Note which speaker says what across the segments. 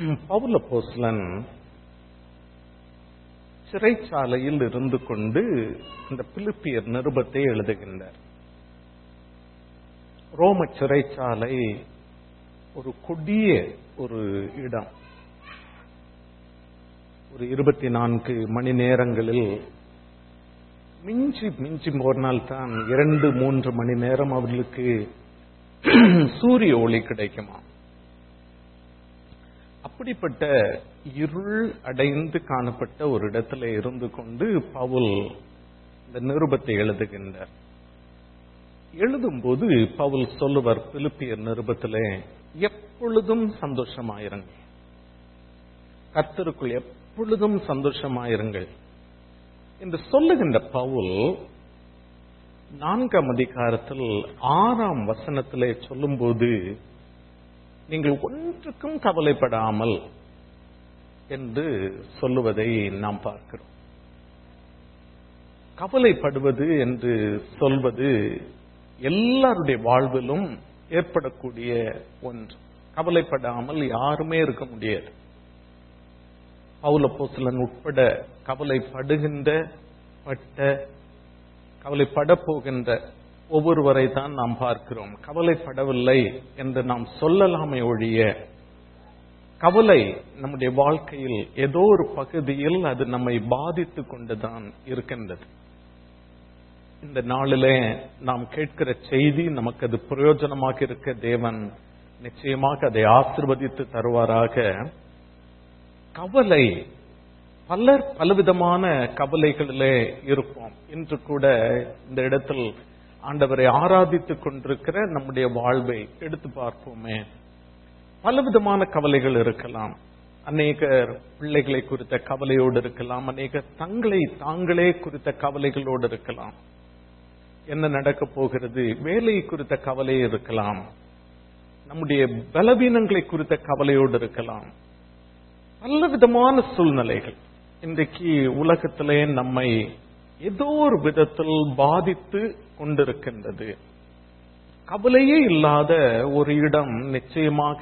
Speaker 1: பவுல போஸ்லன் சிறைச்சாலையில் இருந்து கொண்டு இந்த பிலிப்பியர் நிருபத்தை எழுதுகின்றார் ரோம சிறைச்சாலை ஒரு கொடிய ஒரு இடம் ஒரு இருபத்தி நான்கு மணி நேரங்களில் மிஞ்சி மிஞ்சி போனால் தான் இரண்டு மூன்று மணி நேரம் அவர்களுக்கு சூரிய ஒளி கிடைக்குமா அப்படிப்பட்ட இருள் அடைந்து காணப்பட்ட ஒரு இடத்துல இருந்து கொண்டு பவுல் இந்த நிருபத்தை எழுதுகின்றார் எழுதும்போது பவுல் சொல்லுவார் பிலிப்பியர் நிருபத்திலே எப்பொழுதும் சந்தோஷமாயிருங்கள் கர்த்தருக்குள் எப்பொழுதும் சந்தோஷமாயிருங்கள் என்று சொல்லுகின்ற பவுல் நான்காம் அதிகாரத்தில் ஆறாம் வசனத்திலே சொல்லும்போது நீங்கள் ஒன்றுக்கும் கவலைப்படாமல் என்று சொல்லுவதை நாம் பார்க்கிறோம் கவலைப்படுவது என்று சொல்வது எல்லாருடைய வாழ்விலும் ஏற்படக்கூடிய ஒன்று கவலைப்படாமல் யாருமே இருக்க முடியாது பவுல போசலன் உட்பட கவலைப்படுகின்ற பட்ட கவலைப்பட போகின்ற ஒவ்வொருவரை தான் நாம் பார்க்கிறோம் கவலைப்படவில்லை என்று நாம் சொல்லலாமே ஒழிய கவலை நம்முடைய வாழ்க்கையில் ஏதோ ஒரு பகுதியில் அது நம்மை பாதித்து கொண்டுதான் இருக்கின்றது இந்த நாளிலே நாம் கேட்கிற செய்தி நமக்கு அது பிரயோஜனமாக இருக்க தேவன் நிச்சயமாக அதை ஆசிர்வதித்து தருவாராக கவலை பலர் பலவிதமான கவலைகளிலே இருப்போம் இன்று கூட இந்த இடத்தில் ஆண்டவரை ஆராதித்துக் கொண்டிருக்கிற நம்முடைய வாழ்வை எடுத்து பார்ப்போமே பலவிதமான கவலைகள் இருக்கலாம் அநேகர் பிள்ளைகளை குறித்த கவலையோடு இருக்கலாம் அநேகர் தங்களை தாங்களே குறித்த கவலைகளோடு இருக்கலாம் என்ன நடக்க போகிறது வேலை குறித்த கவலை இருக்கலாம் நம்முடைய பலவீனங்களை குறித்த கவலையோடு இருக்கலாம் பல விதமான சூழ்நிலைகள் இன்றைக்கு உலகத்திலே நம்மை ஏதோ ஒரு விதத்தில் பாதித்து கொண்டிருக்கின்றது கவலையே இல்லாத ஒரு இடம் நிச்சயமாக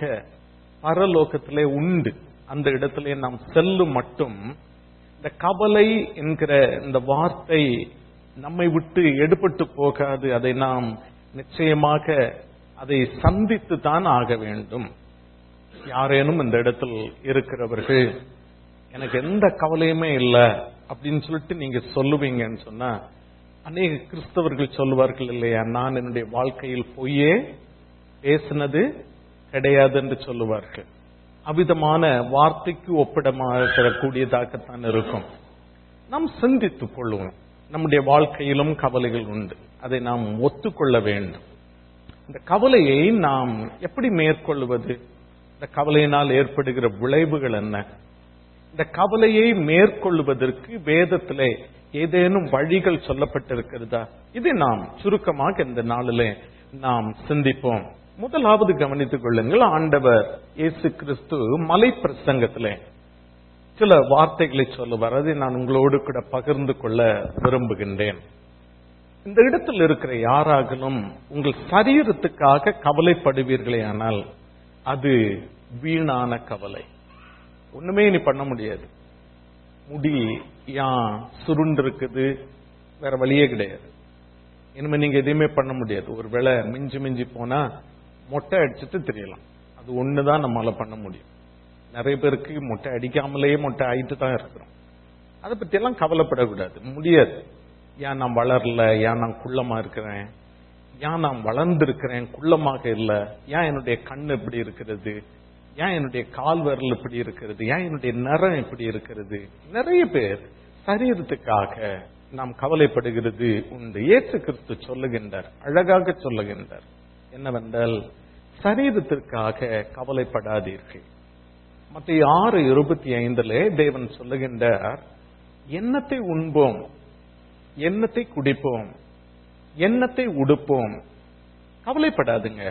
Speaker 1: பரலோகத்திலே உண்டு அந்த இடத்திலே நாம் செல்லும் மட்டும் இந்த கவலை என்கிற இந்த வார்த்தை நம்மை விட்டு எடுபட்டு போகாது அதை நாம் நிச்சயமாக அதை சந்தித்து தான் ஆக வேண்டும் யாரேனும் இந்த இடத்தில் இருக்கிறவர்கள் எனக்கு எந்த கவலையுமே இல்லை அப்படின்னு சொல்லிட்டு நீங்க சொல்லுவீங்கன்னு சொன்னா அநேக கிறிஸ்தவர்கள் சொல்லுவார்கள் இல்லையா நான் என்னுடைய வாழ்க்கையில் பொய்யே பேசினது கிடையாது என்று சொல்லுவார்கள் அவிதமான வார்த்தைக்கு ஒப்பிடமாகக்கூடியதாகத்தான் இருக்கும் நாம் சிந்தித்துக் கொள்வோம் நம்முடைய வாழ்க்கையிலும் கவலைகள் உண்டு அதை நாம் ஒத்துக்கொள்ள வேண்டும் இந்த கவலையை நாம் எப்படி மேற்கொள்வது இந்த கவலையினால் ஏற்படுகிற விளைவுகள் என்ன இந்த கவலையை மேற்கொள்வதற்கு வேதத்திலே ஏதேனும் வழிகள் சொல்லப்பட்டிருக்கிறதா இதை நாம் சுருக்கமாக இந்த நாளிலே நாம் சிந்திப்போம் முதலாவது கவனித்துக் கொள்ளுங்கள் ஆண்டவர் இயேசு கிறிஸ்து மலை பிரசங்கத்திலே சில வார்த்தைகளை சொல்லுவார் அதை நான் உங்களோடு கூட பகிர்ந்து கொள்ள விரும்புகின்றேன் இந்த இடத்தில் இருக்கிற யாராகலும் உங்கள் சரீரத்துக்காக கவலைப்படுவீர்களே ஆனால் அது வீணான கவலை ஒண்ணுமே நீ பண்ண முடியாது முடி ஏன் சுருண்டு இருக்குது வேற வழியே கிடையாது இனிமே நீங்க எதையுமே பண்ண முடியாது ஒருவேளை மிஞ்சி மிஞ்சி போனா மொட்டை அடிச்சுட்டு தெரியலாம் அது ஒண்ணுதான் நம்மளால பண்ண முடியும் நிறைய பேருக்கு மொட்டை அடிக்காமலேயே மொட்டை ஆயிட்டு தான் இருக்கிறோம் அதை பத்தி எல்லாம் கவலைப்படக்கூடாது முடியாது ஏன் நான் வளரல ஏன் நான் குள்ளமா இருக்கிறேன் ஏன் நான் வளர்ந்திருக்கிறேன் குள்ளமாக இல்லை ஏன் என்னுடைய கண் எப்படி இருக்கிறது ஏன் என்னுடைய கால் விரல் இப்படி இருக்கிறது ஏன் என்னுடைய நிறம் இப்படி இருக்கிறது நிறைய பேர் சரீரத்துக்காக நாம் கவலைப்படுகிறது உண்டு ஏற்று கிறிஸ்து சொல்லுகின்றார் அழகாக சொல்லுகின்றார் என்னவென்றால் சரீரத்திற்காக கவலைப்படாதீர்கள் மற்ற ஆறு இருபத்தி ஐந்துல தேவன் சொல்லுகின்றார் எண்ணத்தை உண்போம் எண்ணத்தை குடிப்போம் எண்ணத்தை உடுப்போம் கவலைப்படாதுங்க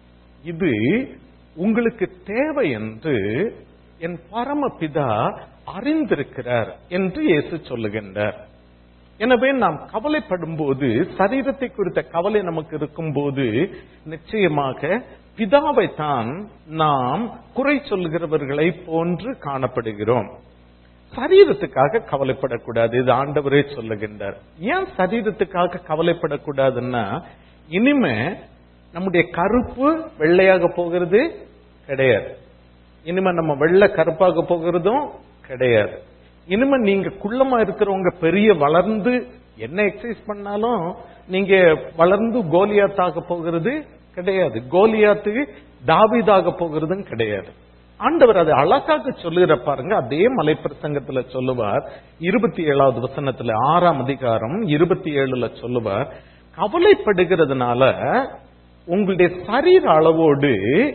Speaker 1: இது உங்களுக்கு தேவை என்று என் பரமபிதா அறிந்திருக்கிறார் என்று இயேசு சொல்லுகின்றார் எனவே நாம் கவலைப்படும் போது சரீரத்தை குறித்த கவலை நமக்கு இருக்கும் போது நிச்சயமாக பிதாவை தான் நாம் குறை சொல்கிறவர்களை போன்று காணப்படுகிறோம் சரீரத்துக்காக கவலைப்படக்கூடாது இது ஆண்டவரே சொல்லுகின்றார் ஏன் சரீரத்துக்காக கவலைப்படக்கூடாதுன்னா இனிமே நம்முடைய கருப்பு வெள்ளையாக போகிறது கிடையாது இனிமே நம்ம வெள்ளை கருப்பாக போகிறதும் கிடையாது இனிமே நீங்க குள்ளமா இருக்கிறவங்க பெரிய வளர்ந்து என்ன எக்ஸசைஸ் பண்ணாலும் நீங்க வளர்ந்து கோலியாத்தாக போகிறது கிடையாது கோலியாத்து தாவிதாக போகிறதும் கிடையாது ஆண்டவர் அதை அழகாக சொல்லுகிற பாருங்க அதே மலை பிரசங்கத்துல சொல்லுவார் இருபத்தி ஏழாவது வசனத்துல ஆறாம் அதிகாரம் இருபத்தி ஏழுல சொல்லுவார் கவலைப்படுகிறதுனால உங்களுடைய சரீர அளவோடு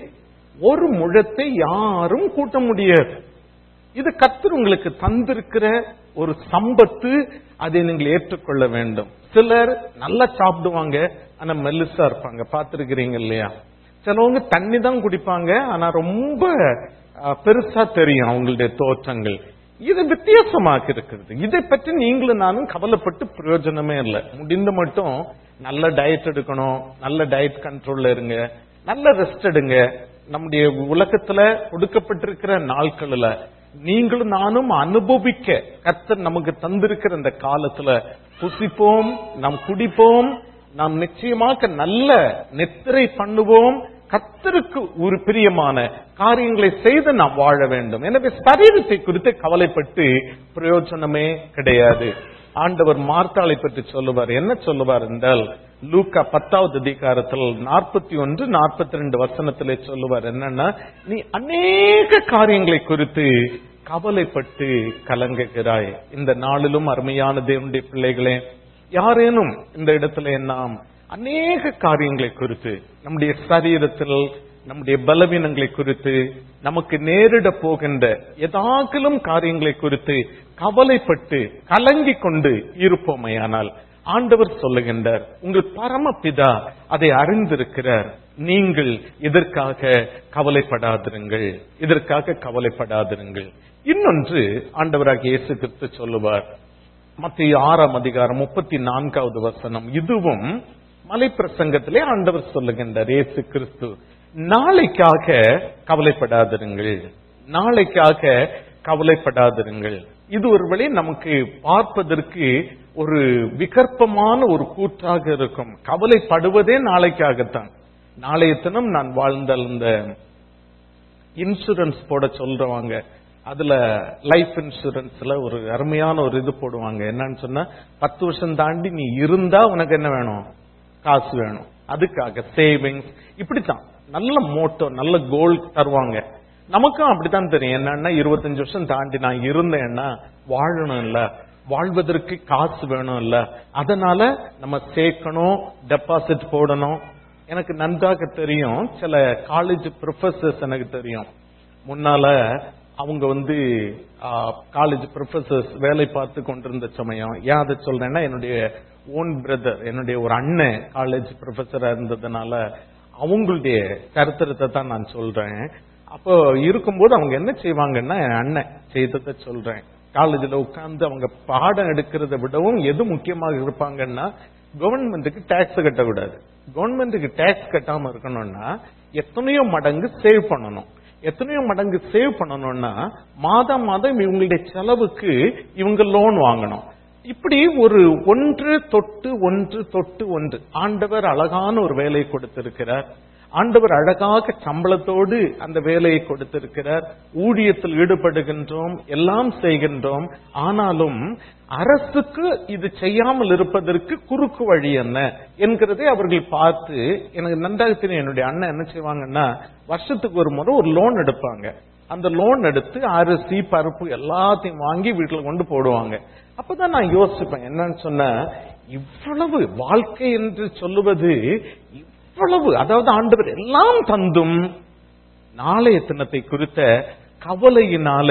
Speaker 1: ஒரு முழத்தை யாரும் கூட்ட முடியாது இது கத்தர் உங்களுக்கு தந்திருக்கிற ஒரு சம்பத்து அதை நீங்கள் ஏற்றுக்கொள்ள வேண்டும் சிலர் நல்லா சாப்பிடுவாங்க ஆனா மெல்லிசா இருப்பாங்க பார்த்திருக்கிறீங்க இல்லையா சிலவங்க தண்ணி தான் குடிப்பாங்க ஆனா ரொம்ப அஹ், பெருசா தெரியும் அவங்களுடைய தோற்றங்கள் இது வித்தியாசமாக இருக்கிறது இதை பற்றி நீங்களும் நானும் கவலைப்பட்டு பிரயோஜனமே இல்லை முடிந்த மட்டும் நல்ல டயட் எடுக்கணும் நல்ல டயட் கண்ட்ரோல்ல இருங்க நல்ல ரெஸ்ட் எடுங்க நம்முடைய உலகத்துல கொடுக்கப்பட்டிருக்கிற நாட்கள்ல நீங்களும் நானும் அனுபவிக்க கர்த்தர் நமக்கு தந்திருக்கிற இந்த காலத்துல புசிப்போம் நாம் குடிப்போம் நாம் நிச்சயமாக நல்ல நித்திரை பண்ணுவோம் கர்த்தருக்கு ஒரு பிரியமான காரியங்களை செய்து நாம் வாழ வேண்டும் எனவே சரீரத்தை குறித்து கவலைப்பட்டு பிரயோஜனமே கிடையாது ஆண்டவர் மார்த்தாளை பற்றி சொல்லுவார் என்ன சொல்லுவார் என்றால் லூக்கா பத்தாவது அதிகாரத்தில் நாற்பத்தி ஒன்று நாற்பத்தி ரெண்டு வசனத்திலே சொல்லுவார் என்னன்னா நீ அநேக காரியங்களை குறித்து கவலைப்பட்டு கலங்குகிறாய் இந்த நாளிலும் அருமையான தேவனுடைய பிள்ளைகளே யாரேனும் இந்த இடத்துல நாம் அநேக காரியங்களை குறித்து நம்முடைய சரீரத்தில் நம்முடைய பலவீனங்களை குறித்து நமக்கு நேரிட போகின்ற ஏதாக்கிலும் காரியங்களை குறித்து கவலைப்பட்டு கலங்கி கொண்டு இருப்போமையானால் ஆண்டவர் சொல்லுகின்றார் உங்கள் பரமபிதா அதை அறிந்திருக்கிறார் நீங்கள் இதற்காக கவலைப்படாதிருங்கள் இதற்காக கவலைப்படாதிருங்கள் இன்னொன்று ஆண்டவராக இயேசு கிறிஸ்து சொல்லுவார் மத்திய ஆறாம் அதிகாரம் முப்பத்தி நான்காவது வசனம் இதுவும் மலை பிரசங்கத்திலே ஆண்டவர் சொல்லுகின்றார் இயேசு கிறிஸ்து நாளைக்காக கவலைப்படாதிருங்கள் நாளைக்காக கவலைப்படாதிருங்கள் இது ஒரு வழி நமக்கு பார்ப்பதற்கு ஒரு விகற்பமான ஒரு கூற்றாக இருக்கும் கவலைப்படுவதே நாளைக்காகத்தான் நாளைய தினம் நான் வாழ்ந்த அந்த இன்சூரன்ஸ் போட சொல்றவங்க அதுல லைஃப் இன்சூரன்ஸ்ல ஒரு அருமையான ஒரு இது போடுவாங்க என்னன்னு சொன்னா பத்து வருஷம் தாண்டி நீ இருந்தா உனக்கு என்ன வேணும் காசு வேணும் அதுக்காக சேவிங்ஸ் இப்படித்தான் நல்ல மோட்டோ நல்ல கோல் தருவாங்க நமக்கும் அப்படித்தான் தெரியும் என்னன்னா இருபத்தஞ்சு வருஷம் தாண்டி நான் இருந்தேன்னா வாழணும் இல்ல வாழ்வதற்கு காசு வேணும் இல்ல அதனால நம்ம சேர்க்கணும் டெபாசிட் போடணும் எனக்கு நன்றாக தெரியும் சில காலேஜ் ப்ரொஃபசர்ஸ் எனக்கு தெரியும் முன்னால அவங்க வந்து காலேஜ் ப்ரொஃபசர்ஸ் வேலை பார்த்து கொண்டிருந்த சமயம் ஏன் அதை சொல்றேன்னா என்னுடைய ஓன் பிரதர் என்னுடைய ஒரு அண்ணன் காலேஜ் ப்ரொஃபஸரா இருந்ததுனால அவங்களுடைய கருத்தரத்தை தான் நான் சொல்றேன் அப்போ இருக்கும்போது அவங்க என்ன செய்வாங்கன்னா என் அண்ணன் செய்ததை சொல்றேன் காலேஜில் உட்கார்ந்து அவங்க பாடம் எடுக்கிறத விடவும் எது முக்கியமாக இருப்பாங்கன்னா கவர்மெண்ட்டுக்கு டேக்ஸ் கட்டக்கூடாது கவர்மெண்ட்டுக்கு டேக்ஸ் கட்டாம இருக்கணும்னா எத்தனையோ மடங்கு சேவ் பண்ணணும் எத்தனையோ மடங்கு சேவ் பண்ணணும்னா மாதம் மாதம் இவங்களுடைய செலவுக்கு இவங்க லோன் வாங்கணும் இப்படி ஒரு ஒன்று தொட்டு ஒன்று தொட்டு ஒன்று ஆண்டவர் அழகான ஒரு வேலையை கொடுத்திருக்கிறார் ஆண்டவர் அழகாக சம்பளத்தோடு அந்த வேலையை கொடுத்திருக்கிறார் ஊழியத்தில் ஈடுபடுகின்றோம் எல்லாம் செய்கின்றோம் ஆனாலும் அரசுக்கு இது செய்யாமல் இருப்பதற்கு குறுக்கு வழி என்ன என்கிறதை அவர்கள் பார்த்து எனக்கு நன்றாக தெரியும் என்னுடைய அண்ணன் என்ன செய்வாங்கன்னா வருஷத்துக்கு ஒரு முறை ஒரு லோன் எடுப்பாங்க அந்த லோன் எடுத்து அரிசி பருப்பு எல்லாத்தையும் வாங்கி வீட்டுல கொண்டு போடுவாங்க அப்பதான் நான் யோசிப்பேன் என்னன்னு சொன்ன இவ்வளவு வாழ்க்கை என்று சொல்லுவது இவ்வளவு அதாவது ஆண்டவர் எல்லாம் தந்தும் நாளைய தினத்தை குறித்த கவலையினாலே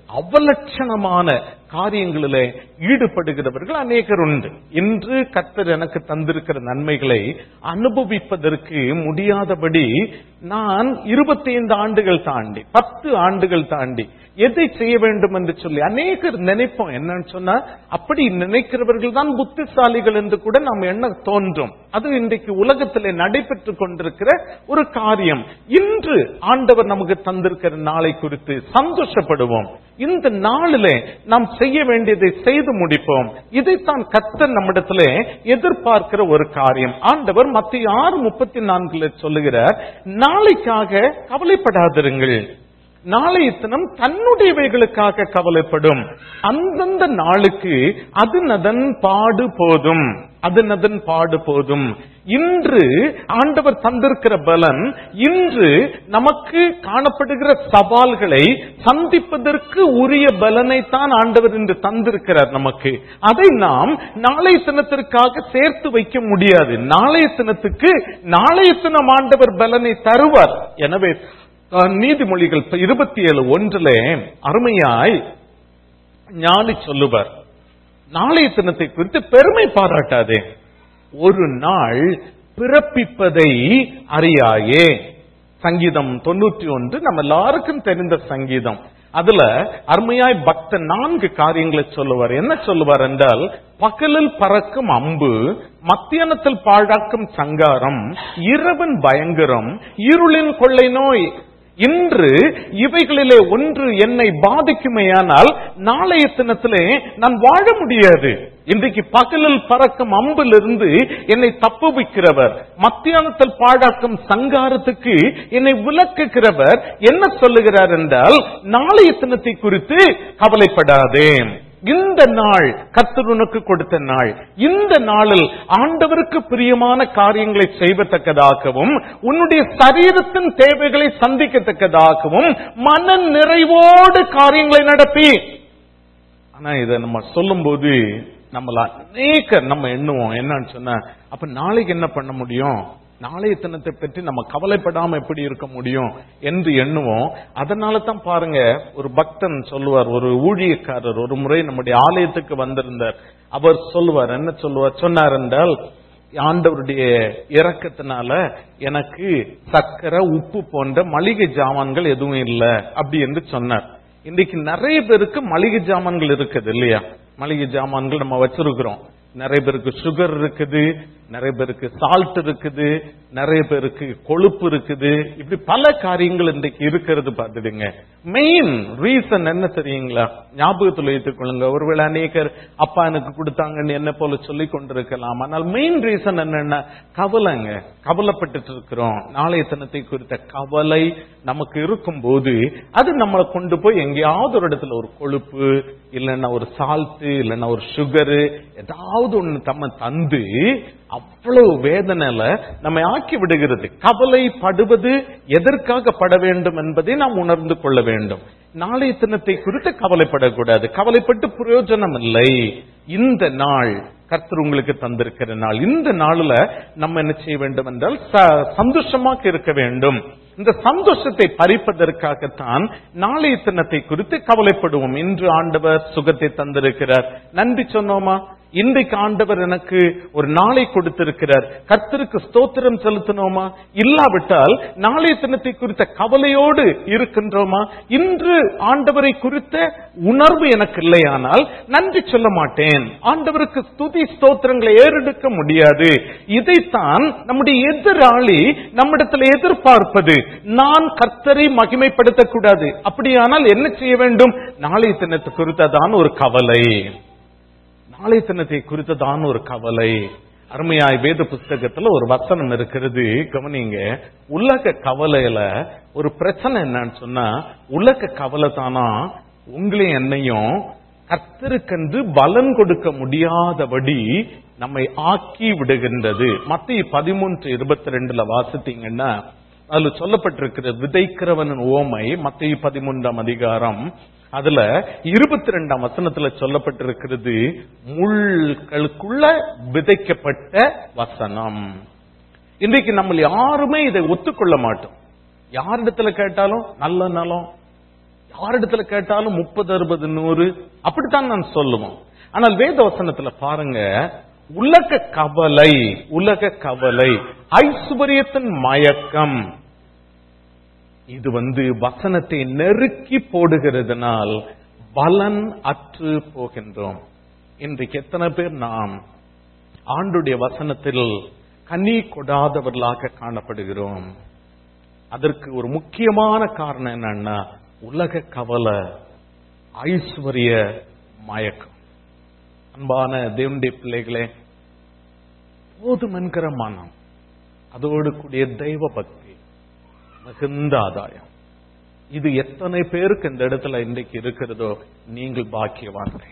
Speaker 1: அவலட்சணமான காரியங்களிலே ஈடுபடுகிறவர்கள் அநேகர் உண்டு இன்று கர்த்தர் எனக்கு தந்திருக்கிற நன்மைகளை அனுபவிப்பதற்கு முடியாதபடி நான் இருபத்தைந்து ஆண்டுகள் தாண்டி பத்து ஆண்டுகள் தாண்டி எதை செய்ய வேண்டும் என்று சொல்லி அநேகர் நினைப்போம் என்னன்னு சொன்னா அப்படி நினைக்கிறவர்கள் தான் புத்திசாலிகள் என்று கூட நாம் எண்ண தோன்றும் அது இன்றைக்கு உலகத்திலே நடைபெற்றுக் கொண்டிருக்கிற ஒரு காரியம் இன்று ஆண்டவர் நமக்கு தந்திருக்கிற நாளை குறித்து சந்தோஷப்படுவோம் இந்த நாளிலே நாம் செய்ய வேண்டியதை செய்து முடிப்போம் இதைத்தான் கத்தர் நம்மிடத்திலே எதிர்பார்க்கிற ஒரு காரியம் ஆண்டவர் மத்திய ஆறு முப்பத்தி நான்குல சொல்லுகிறார் நாளைக்காக கவலைப்படாதிருங்கள் நாளைய தினம் தன்னுடையவைகளுக்காக கவலைப்படும் அந்தந்த நாளுக்கு அது நதன் பாடு போதும் அது நதன் பாடு போதும் இன்று ஆண்டவர் தந்திருக்கிற பலன் இன்று நமக்கு காணப்படுகிற சவால்களை சந்திப்பதற்கு உரிய பலனை தான் ஆண்டவர் இன்று தந்திருக்கிறார் நமக்கு அதை நாம் நாளைய தினத்திற்காக சேர்த்து வைக்க முடியாது நாளைய தினத்துக்கு நாளைய தினம் ஆண்டவர் பலனை தருவார் எனவே அஹ், நீதிமொழிகள் இருபத்தி ஏழு ஒன்றிலே அருமையாய் ஞானி சொல்லுவார் நாளைய தினத்தை குறித்து பெருமை பாராட்டாதே ஒரு நாள் பிறப்பிப்பதை அறியாயே சங்கீதம் தொண்ணூற்றி ஒன்று நம்ம எல்லாருக்கும் தெரிந்த சங்கீதம் அதுல அருமையாய் பக்தன் நான்கு காரியங்களை சொல்லுவார் என்ன சொல்லுவார் என்றால் பகலில் பறக்கும் அம்பு மத்தியானத்தில் பாழாக்கும் சங்காரம் இரவின் பயங்கரம் இருளின் கொள்ளை நோய் இன்று இவைகளிலே ஒன்று என்னை பாதிக்குமேயானால் நாளைய தினத்திலே நான் வாழ முடியாது இன்றைக்கு பகலில் பறக்கும் அம்பிலிருந்து என்னை தப்புவிக்கிறவர் மத்தியானத்தில் பாழாக்கும் சங்காரத்துக்கு என்னை விளக்குகிறவர் என்ன சொல்லுகிறார் என்றால் நாளைய தினத்தை குறித்து கவலைப்படாதே இந்த நாள் கர்த்தர் உனக்கு கொடுத்த நாள் இந்த நாளில் ஆண்டவருக்கு பிரியமான காரியங்களை செய்வத்தக்கதாகவும் உன்னுடைய சரீரத்தின் தேவைகளை சந்திக்கத்தக்கதாகவும் மன நிறைவோடு காரியங்களை நடத்தி ஆனா இதை நம்ம சொல்லும்போது நம்மள அநேக நம்ம எண்ணுவோம் என்னன்னு சொன்ன அப்ப நாளைக்கு என்ன பண்ண முடியும் நாளைய தினத்தை பற்றி நம்ம கவலைப்படாம எப்படி இருக்க முடியும் என்று எண்ணுவோம் அதனால தான் பாருங்க ஒரு பக்தன் சொல்லுவார் ஒரு ஊழியக்காரர் ஒரு முறை நம்முடைய ஆலயத்துக்கு வந்திருந்தார் அவர் சொல்லுவார் என்ன சொல்லுவார் சொன்னார் என்றால் ஆண்டவருடைய இரக்கத்தினால எனக்கு சர்க்கரை உப்பு போன்ற மளிகை ஜாமான்கள் எதுவும் இல்லை அப்படி என்று சொன்னார் இன்னைக்கு நிறைய பேருக்கு மளிகை ஜாமான்கள் இருக்குது இல்லையா மளிகை ஜாமான்கள் நம்ம வச்சிருக்கிறோம் நிறைய பேருக்கு சுகர் இருக்குது நிறைய பேருக்கு சால்ட் இருக்குது நிறைய பேருக்கு கொழுப்பு இருக்குது இப்படி பல காரியங்கள் இன்றைக்கு இருக்கிறது பார்த்துடுங்க மெயின் ரீசன் என்ன தெரியுங்களா ஞாபகத்தில் வைத்துக் கொள்ளுங்க ஒருவேளை அநேகர் அப்பா எனக்கு கொடுத்தாங்கன்னு என்ன போல சொல்லி கொண்டிருக்கலாம் ஆனால் மெயின் ரீசன் என்னன்னா கவலைங்க கவலைப்பட்டுட்டு இருக்கிறோம் நாளைய தினத்தை குறித்த கவலை நமக்கு இருக்கும்போது அது நம்மளை கொண்டு போய் எங்கேயாவது ஒரு இடத்துல ஒரு கொழுப்பு இல்லைன்னா ஒரு சால்ட் இல்லைன்னா ஒரு சுகரு ஏதாவது ஒண்ணு தம்ம தந்து அவ்வளவு வேதனையில நம்மை ஆக்கி விடுகிறது கவலைப்படுவது எதற்காக பட வேண்டும் என்பதை நாம் உணர்ந்து கொள்ள வேண்டும் நாளைய தினத்தை குறித்து கவலைப்படக்கூடாது கவலைப்பட்டு பிரயோஜனம் இல்லை இந்த நாள் கர்த்தர் உங்களுக்கு தந்திருக்கிற நாள் இந்த நாள்ல நம்ம என்ன செய்ய வேண்டும் என்றால் ச- சந்தோஷமாக இருக்க வேண்டும் இந்த சந்தோஷத்தை பறிப்பதற்காகத்தான் நாளைய தினத்தை குறித்து கவலைப்படுவோம் இன்று ஆண்டவர் சுகத்தை தந்திருக்கிறார் நன்றி சொன்னோமா இன்றைக்கு ஆண்டவர் எனக்கு ஒரு நாளை கொடுத்திருக்கிறார் கர்த்தருக்கு ஸ்தோத்திரம் செலுத்தினோமா இல்லாவிட்டால் நாளைய தினத்தை குறித்த கவலையோடு இருக்கின்றோமா இன்று ஆண்டவரை குறித்த உணர்வு எனக்கு இல்லையானால் நன்றி சொல்ல மாட்டேன் ஆண்டவருக்கு ஸ்துதி ஸ்தோத்திரங்களை ஏறெடுக்க முடியாது இதைத்தான் நம்முடைய எதிராளி நம்மிடத்தில் எதிர்பார்ப்பது நான் கர்த்தரை மகிமைப்படுத்தக்கூடாது அப்படியானால் என்ன செய்ய வேண்டும் நாளைய தினத்தை குறித்ததான் ஒரு கவலை நாளை தினத்தை குறித்ததான ஒரு கவலை அருமையாய் வேத புஸ்தகத்துல ஒரு வசனம் இருக்கிறது கவனிங்க உலக கவலையில ஒரு பிரச்சனை என்னன்னு சொன்னா உலக கவலை தானா உங்களையும் என்னையும் கர்த்தருக்கென்று பலன் கொடுக்க முடியாதபடி நம்மை ஆக்கி விடுகின்றது மத்திய பதிமூன்று இருபத்தி ரெண்டுல வாசித்தீங்கன்னா அதுல சொல்லப்பட்டிருக்கிற விதைக்கிறவன் ஓமை மத்திய பதிமூன்றாம் அதிகாரம் அதுல இருபத்தி ரெண்டாம் வசனத்துல சொல்லப்பட்டிருக்கிறது முள்களுக்குள்ள விதைக்கப்பட்ட வசனம் இன்றைக்கு நம்ம யாருமே இதை ஒத்துக்கொள்ள மாட்டோம் யாரிடத்துல கேட்டாலும் நல்ல நலம் யாரிடத்துல கேட்டாலும் முப்பது அறுபது நூறு அப்படித்தான் நான் சொல்லுவோம் ஆனால் வேத வசனத்துல பாருங்க உலக கவலை உலக கவலை ஐஸ்வர்யத்தின் மயக்கம் இது வந்து வசனத்தை நெருக்கி போடுகிறதுனால் பலன் அற்று போகின்றோம் இன்றைக்கு எத்தனை பேர் நாம் ஆண்டுடைய வசனத்தில் கனி கொடாதவர்களாக காணப்படுகிறோம் அதற்கு ஒரு முக்கியமான காரணம் என்னன்னா உலக கவலை ஐஸ்வர்ய மயக்கம் அன்பான தேவனுடைய பிள்ளைகளே போதும் என்கிற மனம் அதோடு கூடிய தெய்வ பக்தி மிகுந்த ஆதாயம் இது எத்தனை பேருக்கு இந்த இடத்துல இன்றைக்கு இருக்கிறதோ நீங்கள் பாக்கியவான்கள்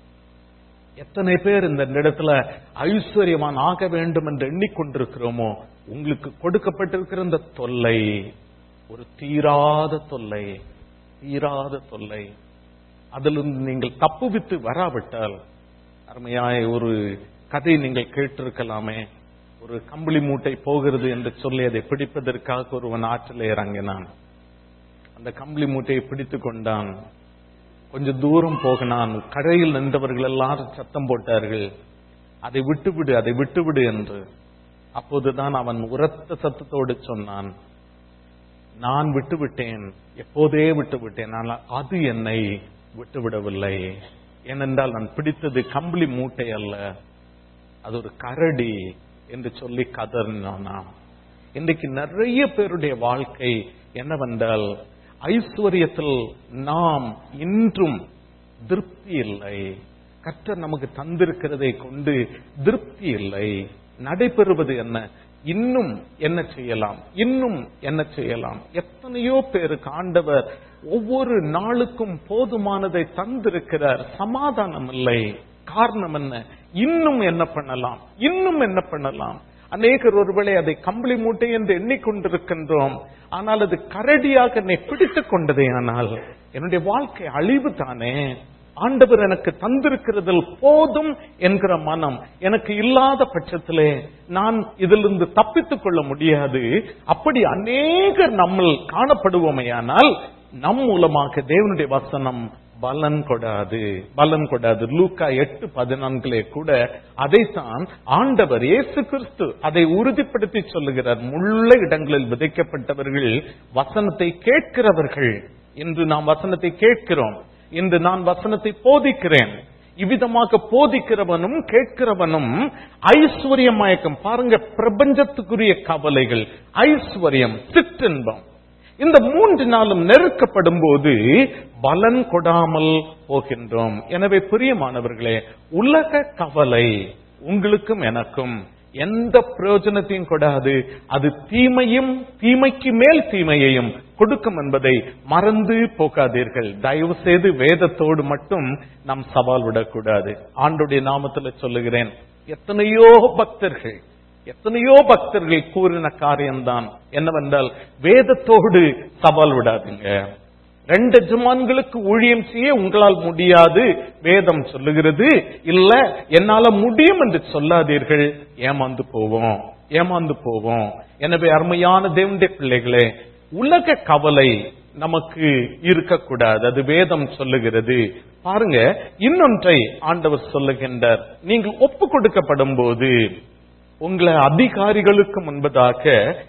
Speaker 1: எத்தனை பேர் இந்த இடத்துல ஐஸ்வர்யவான் ஆக வேண்டும் என்று எண்ணிக்கொண்டிருக்கிறோமோ உங்களுக்கு கொடுக்கப்பட்டிருக்கிற இந்த தொல்லை ஒரு தீராத தொல்லை தீராத தொல்லை அதிலிருந்து நீங்கள் தப்புவித்து வராவிட்டால் அருமையாய் ஒரு கதை நீங்கள் கேட்டிருக்கலாமே ஒரு கம்பளி மூட்டை போகிறது என்று சொல்லி அதை பிடிப்பதற்காக ஒருவன் ஆற்றில் இறங்கினான் அந்த கம்பளி மூட்டையை பிடித்துக் கொண்டான் கொஞ்சம் தூரம் போகினான் கரையில் நின்றவர்கள் எல்லாரும் சத்தம் போட்டார்கள் அதை விட்டுவிடு அதை விட்டுவிடு என்று அப்போதுதான் அவன் உரத்த சத்தத்தோடு சொன்னான் நான் விட்டுவிட்டேன் எப்போதே விட்டுவிட்டேன் ஆனால் அது என்னை விட்டுவிடவில்லை ஏனென்றால் நான் பிடித்தது கம்பளி மூட்டை அல்ல அது ஒரு கரடி என்று சொல்லி கதறினான் இன்றைக்கு நிறைய பேருடைய வாழ்க்கை என்னவென்றால் ஐஸ்வர்யத்தில் நாம் இன்றும் திருப்தி இல்லை கர்த்தர் நமக்கு தந்திருக்கிறதை கொண்டு திருப்தி இல்லை நடைபெறுவது என்ன இன்னும் என்ன செய்யலாம் இன்னும் என்ன செய்யலாம் எத்தனையோ பேருக்கு ஆண்டவர் ஒவ்வொரு நாளுக்கும் போதுமானதை தந்திருக்கிறார் சமாதானம் இல்லை காரணம் என்ன இன்னும் என்ன பண்ணலாம் இன்னும் என்ன பண்ணலாம் அநேகர் ஒருவேளை அதை கம்பளி மூட்டை என்று எண்ணிக்கொண்டிருக்கின்றோம் ஆனால் அது கரடியாக என்னை பிடித்துக் கொண்டதே ஆனால் என்னுடைய வாழ்க்கை அழிவு தானே ஆண்டவர் எனக்கு தந்திருக்கிறதில் போதும் என்கிற மனம் எனக்கு இல்லாத பட்சத்திலே நான் இதிலிருந்து தப்பித்துக் கொள்ள முடியாது அப்படி அநேகர் நம்மில் காணப்படுவோமையானால் நம் மூலமாக தேவனுடைய வசனம் பலன் கொடாது பலன் கொடாது லூக்கா எட்டு பதினான்கிலே கூட அதைத்தான் ஆண்டவர் இயேசு கிறிஸ்து அதை உறுதிப்படுத்தி சொல்லுகிறார் முள்ள இடங்களில் விதைக்கப்பட்டவர்கள் வசனத்தை கேட்கிறவர்கள் இன்று நாம் வசனத்தை கேட்கிறோம் இன்று நான் வசனத்தை போதிக்கிறேன் இவ்விதமாக போதிக்கிறவனும் கேட்கிறவனும் ஐஸ்வர்ய மயக்கம் பாருங்க பிரபஞ்சத்துக்குரிய கவலைகள் ஐஸ்வர்யம் சிற்றின்பம் இந்த மூன்று நாளும் நெருக்கப்படும் போது பலன் கொடாமல் போகின்றோம் எனவே பிரியமானவர்களே உலக கவலை உங்களுக்கும் எனக்கும் எந்த பிரயோஜனத்தையும் கொடாது அது தீமையும் தீமைக்கு மேல் தீமையையும் கொடுக்கும் என்பதை மறந்து போகாதீர்கள் தயவு செய்து வேதத்தோடு மட்டும் நாம் சவால் விடக்கூடாது ஆண்டுடைய நாமத்துல சொல்லுகிறேன் எத்தனையோ பக்தர்கள் எத்தனையோ பக்தர்கள் கூறின காரியம்தான் என்னவென்றால் வேதத்தோடு சவால் விடாதீங்க ரெண்டு எஜமான்களுக்கு ஊழியம் செய்ய உங்களால் முடியாது வேதம் சொல்லுகிறது இல்ல என்னால முடியும் என்று சொல்லாதீர்கள் ஏமாந்து போவோம் ஏமாந்து போவோம் எனவே அருமையான தேவனுடைய பிள்ளைகளே உலக கவலை நமக்கு இருக்கக்கூடாது அது வேதம் சொல்லுகிறது பாருங்க இன்னொன்றை ஆண்டவர் சொல்லுகின்றார் நீங்கள் ஒப்பு கொடுக்கப்படும் போது உங்களை அதிகாரிகளுக்கு முன்பதாக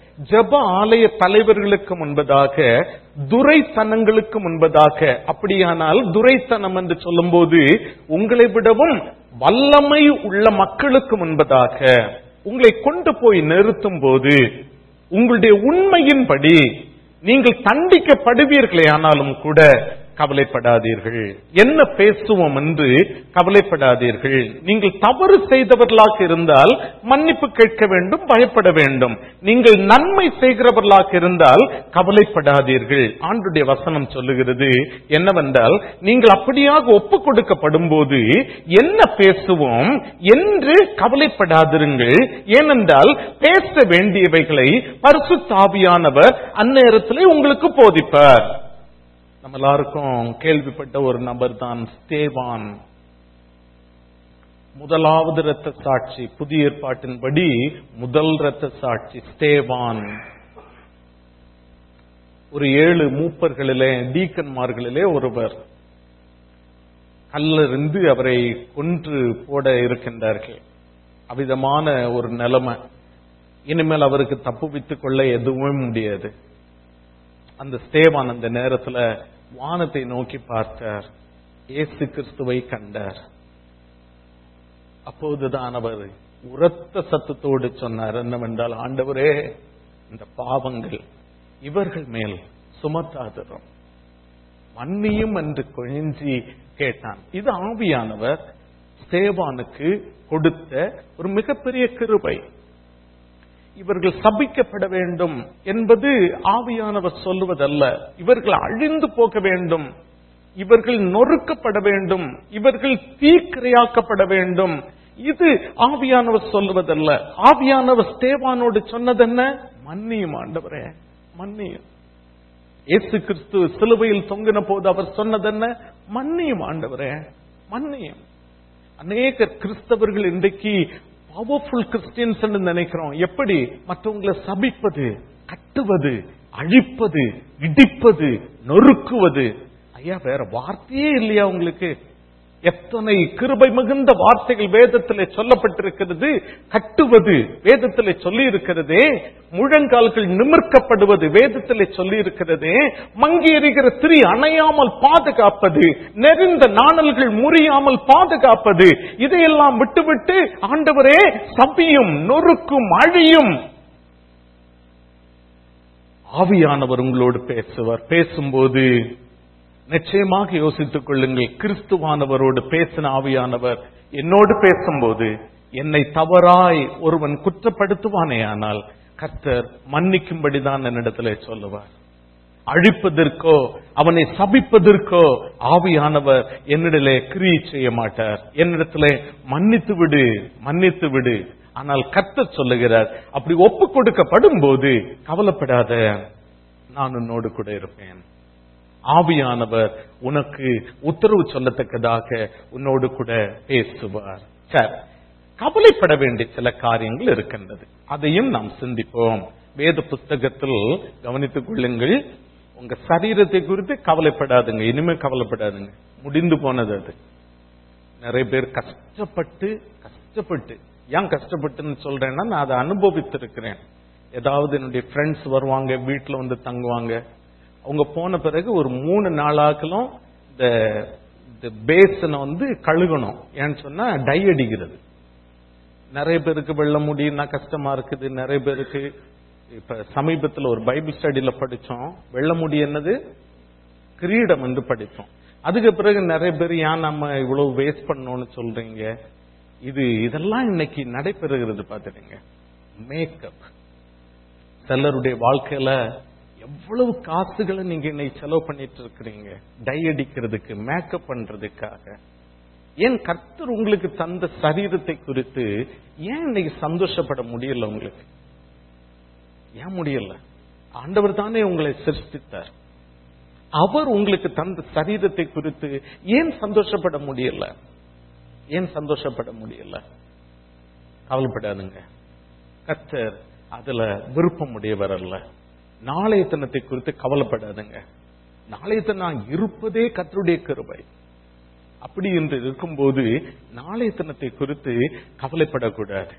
Speaker 1: ஜப ஆலய தலைவர்களுக்கு முன்பதாக துரைத்தனங்களுக்கு முன்பதாக அப்படியானால் துரைத்தனம் என்று சொல்லும்போது உங்களை விடவும் வல்லமை உள்ள மக்களுக்கு முன்பதாக உங்களை கொண்டு போய் நிறுத்தும் போது உங்களுடைய உண்மையின்படி நீங்கள் தண்டிக்கப்படுவீர்களே ஆனாலும் கூட கவலைப்படாதீர்கள் என்ன பேசுவோம் என்று கவலைப்படாதீர்கள் நீங்கள் தவறு செய்தவர்களாக இருந்தால் மன்னிப்பு கேட்க வேண்டும் பயப்பட வேண்டும் நீங்கள் நன்மை செய்கிறவர்களாக இருந்தால் கவலைப்படாதீர்கள் ஆண்டுடைய வசனம் சொல்லுகிறது என்னவென்றால் நீங்கள் அப்படியாக ஒப்புக் கொடுக்கப்படும் போது என்ன பேசுவோம் என்று கவலைப்படாதிருங்கள் ஏனென்றால் பேச வேண்டியவைகளை பரிசுத்தாவியானவர் அந்நேரத்திலே உங்களுக்கு போதிப்பார் நம்ம எல்லாருக்கும் கேள்விப்பட்ட ஒரு நபர் தான் ஸ்தேவான் முதலாவது இரத்த சாட்சி புதிய ஏற்பாட்டின்படி முதல் இரத்த சாட்சி ஸ்தேவான் ஒரு ஏழு மூப்பர்களிலே டீக்கன்மார்களிலே ஒருவர் கல்லிருந்து அவரை கொன்று போட இருக்கின்றார்கள் அவிதமான ஒரு நிலைமை இனிமேல் அவருக்கு தப்புவித்துக் கொள்ள எதுவுமே முடியாது அந்த ஸ்தேவான் அந்த நேரத்துல வானத்தை நோக்கி பார்த்தார் இயேசு கிறிஸ்துவை கண்டார் அப்போதுதான் அவர் உரத்த சத்தத்தோடு சொன்னார் என்னவென்றால் ஆண்டவரே இந்த பாவங்கள் இவர்கள் மேல் சுமத்தாதிரும் மன்னியும் என்று கொழிஞ்சி கேட்டான் இது ஆவியானவர் ஸ்தேவானுக்கு கொடுத்த ஒரு மிகப்பெரிய கிருபை இவர்கள் சபிக்கப்பட வேண்டும் என்பது ஆவியானவர் சொல்லுவதல்ல இவர்கள் அழிந்து போக வேண்டும் இவர்கள் நொறுக்கப்பட வேண்டும் இவர்கள் தீக்கிரையாக்கப்பட வேண்டும் இது ஆவியானவர் சொல்லுவதல்ல ஆவியானவர் ஸ்தேவானோடு சொன்னதென்ன மன்னியும் ஆண்டவரே மன்னியும் இயேசு கிறிஸ்து சிலுவையில் தொங்கின போது அவர் சொன்னதென்ன மன்னியும் ஆண்டவரே மன்னியும் அநேக கிறிஸ்தவர்கள் இன்றைக்கு பவர்ஃபுல் கிறிஸ்டியன்ஸ் நினைக்கிறோம் எப்படி மற்றவங்களை சபிப்பது கட்டுவது அழிப்பது இடிப்பது நொறுக்குவது ஐயா வேற வார்த்தையே இல்லையா உங்களுக்கு எத்தனை கிருபை மிகுந்த வார்த்தைகள் வேதத்திலே சொல்லப்பட்டிருக்கிறது கட்டுவது வேதத்திலே சொல்லி இருக்கிறதே முழங்கால்கள் நிமிர்க்கப்படுவது வேதத்திலே சொல்லி இருக்கிறதே மங்கி எறிகிற திரி அணையாமல் பாதுகாப்பது நெறிந்த நாணல்கள் முறியாமல் பாதுகாப்பது இதையெல்லாம் விட்டுவிட்டு ஆண்டவரே சபியும் நொறுக்கும் அழியும் ஆவியானவர் உங்களோடு பேசுவார் பேசும்போது நிச்சயமாக யோசித்துக் கொள்ளுங்கள் கிறிஸ்துவானவரோடு பேசின ஆவியானவர் என்னோடு பேசும்போது என்னை தவறாய் ஒருவன் குற்றப்படுத்துவானே ஆனால் கர்த்தர் மன்னிக்கும்படிதான் என்னிடத்திலே சொல்லுவார் அழிப்பதற்கோ அவனை சபிப்பதற்கோ ஆவியானவர் என்னிடலே கிரியை செய்ய மாட்டார் என்னிடத்திலே மன்னித்து விடு மன்னித்து விடு ஆனால் கர்த்தர் சொல்லுகிறார் அப்படி ஒப்பு கொடுக்கப்படும் போது கவலைப்படாத நான் உன்னோடு கூட இருப்பேன் ஆவியானவர் உனக்கு உத்தரவு சொல்லத்தக்கதாக உன்னோடு கூட பேசுவார் சார் கவலைப்பட வேண்டிய சில காரியங்கள் இருக்கின்றது அதையும் நாம் சிந்திப்போம் வேத புஸ்தகத்தில் கவனித்துக் கொள்ளுங்கள் உங்க சரீரத்தை குறித்து கவலைப்படாதுங்க இனிமே கவலைப்படாதுங்க முடிந்து போனது அது நிறைய பேர் கஷ்டப்பட்டு கஷ்டப்பட்டு ஏன் கஷ்டப்பட்டுன்னு சொல்றேன்னா நான் அதை அனுபவித்திருக்கிறேன் ஏதாவது என்னுடைய ஃப்ரெண்ட்ஸ் வருவாங்க வீட்டுல வந்து தங்குவாங்க அவங்க போன பிறகு ஒரு மூணு நாளாக்கலும் இந்த இந்த பேசனை வந்து கழுகணும் ஏன்னு சொன்னா டை அடிக்கிறது நிறைய பேருக்கு வெள்ள முடியும்னா கஷ்டமா இருக்குது நிறைய பேருக்கு இப்ப சமீபத்தில் ஒரு பைபிள் ஸ்டடியில படிச்சோம் வெள்ள முடி என்னது கிரீடம் என்று படித்தோம் அதுக்கு பிறகு நிறைய பேர் ஏன் நம்ம இவ்வளவு வேஸ்ட் பண்ணோம்னு சொல்றீங்க இது இதெல்லாம் இன்னைக்கு நடைபெறுகிறது பாத்துட்டீங்க மேக்கப் சிலருடைய வாழ்க்கையில எவ்வளவு காசுகளை நீங்க இன்னைக்கு செலவு பண்ணிட்டு இருக்கிறீங்க டை அடிக்கிறதுக்கு மேக்கப் பண்றதுக்காக ஏன் கர்த்தர் உங்களுக்கு தந்த சரீரத்தை குறித்து ஏன் இன்னைக்கு சந்தோஷப்பட முடியல உங்களுக்கு ஏன் முடியல ஆண்டவர் தானே உங்களை சிருஷ்டித்தார் அவர் உங்களுக்கு தந்த சரீரத்தை குறித்து ஏன் சந்தோஷப்பட முடியல ஏன் சந்தோஷப்பட முடியல கவலைப்படாதுங்க கர்த்தர் அதுல விருப்பம் உடையவர் அல்ல நாளைய தினத்தை குறித்து கவலைப்படாதுங்க நாளைய தினம் இருப்பதே கத்தருடைய கிருபை அப்படி என்று இருக்கும்போது நாளைய தினத்தை குறித்து கவலைப்படக்கூடாது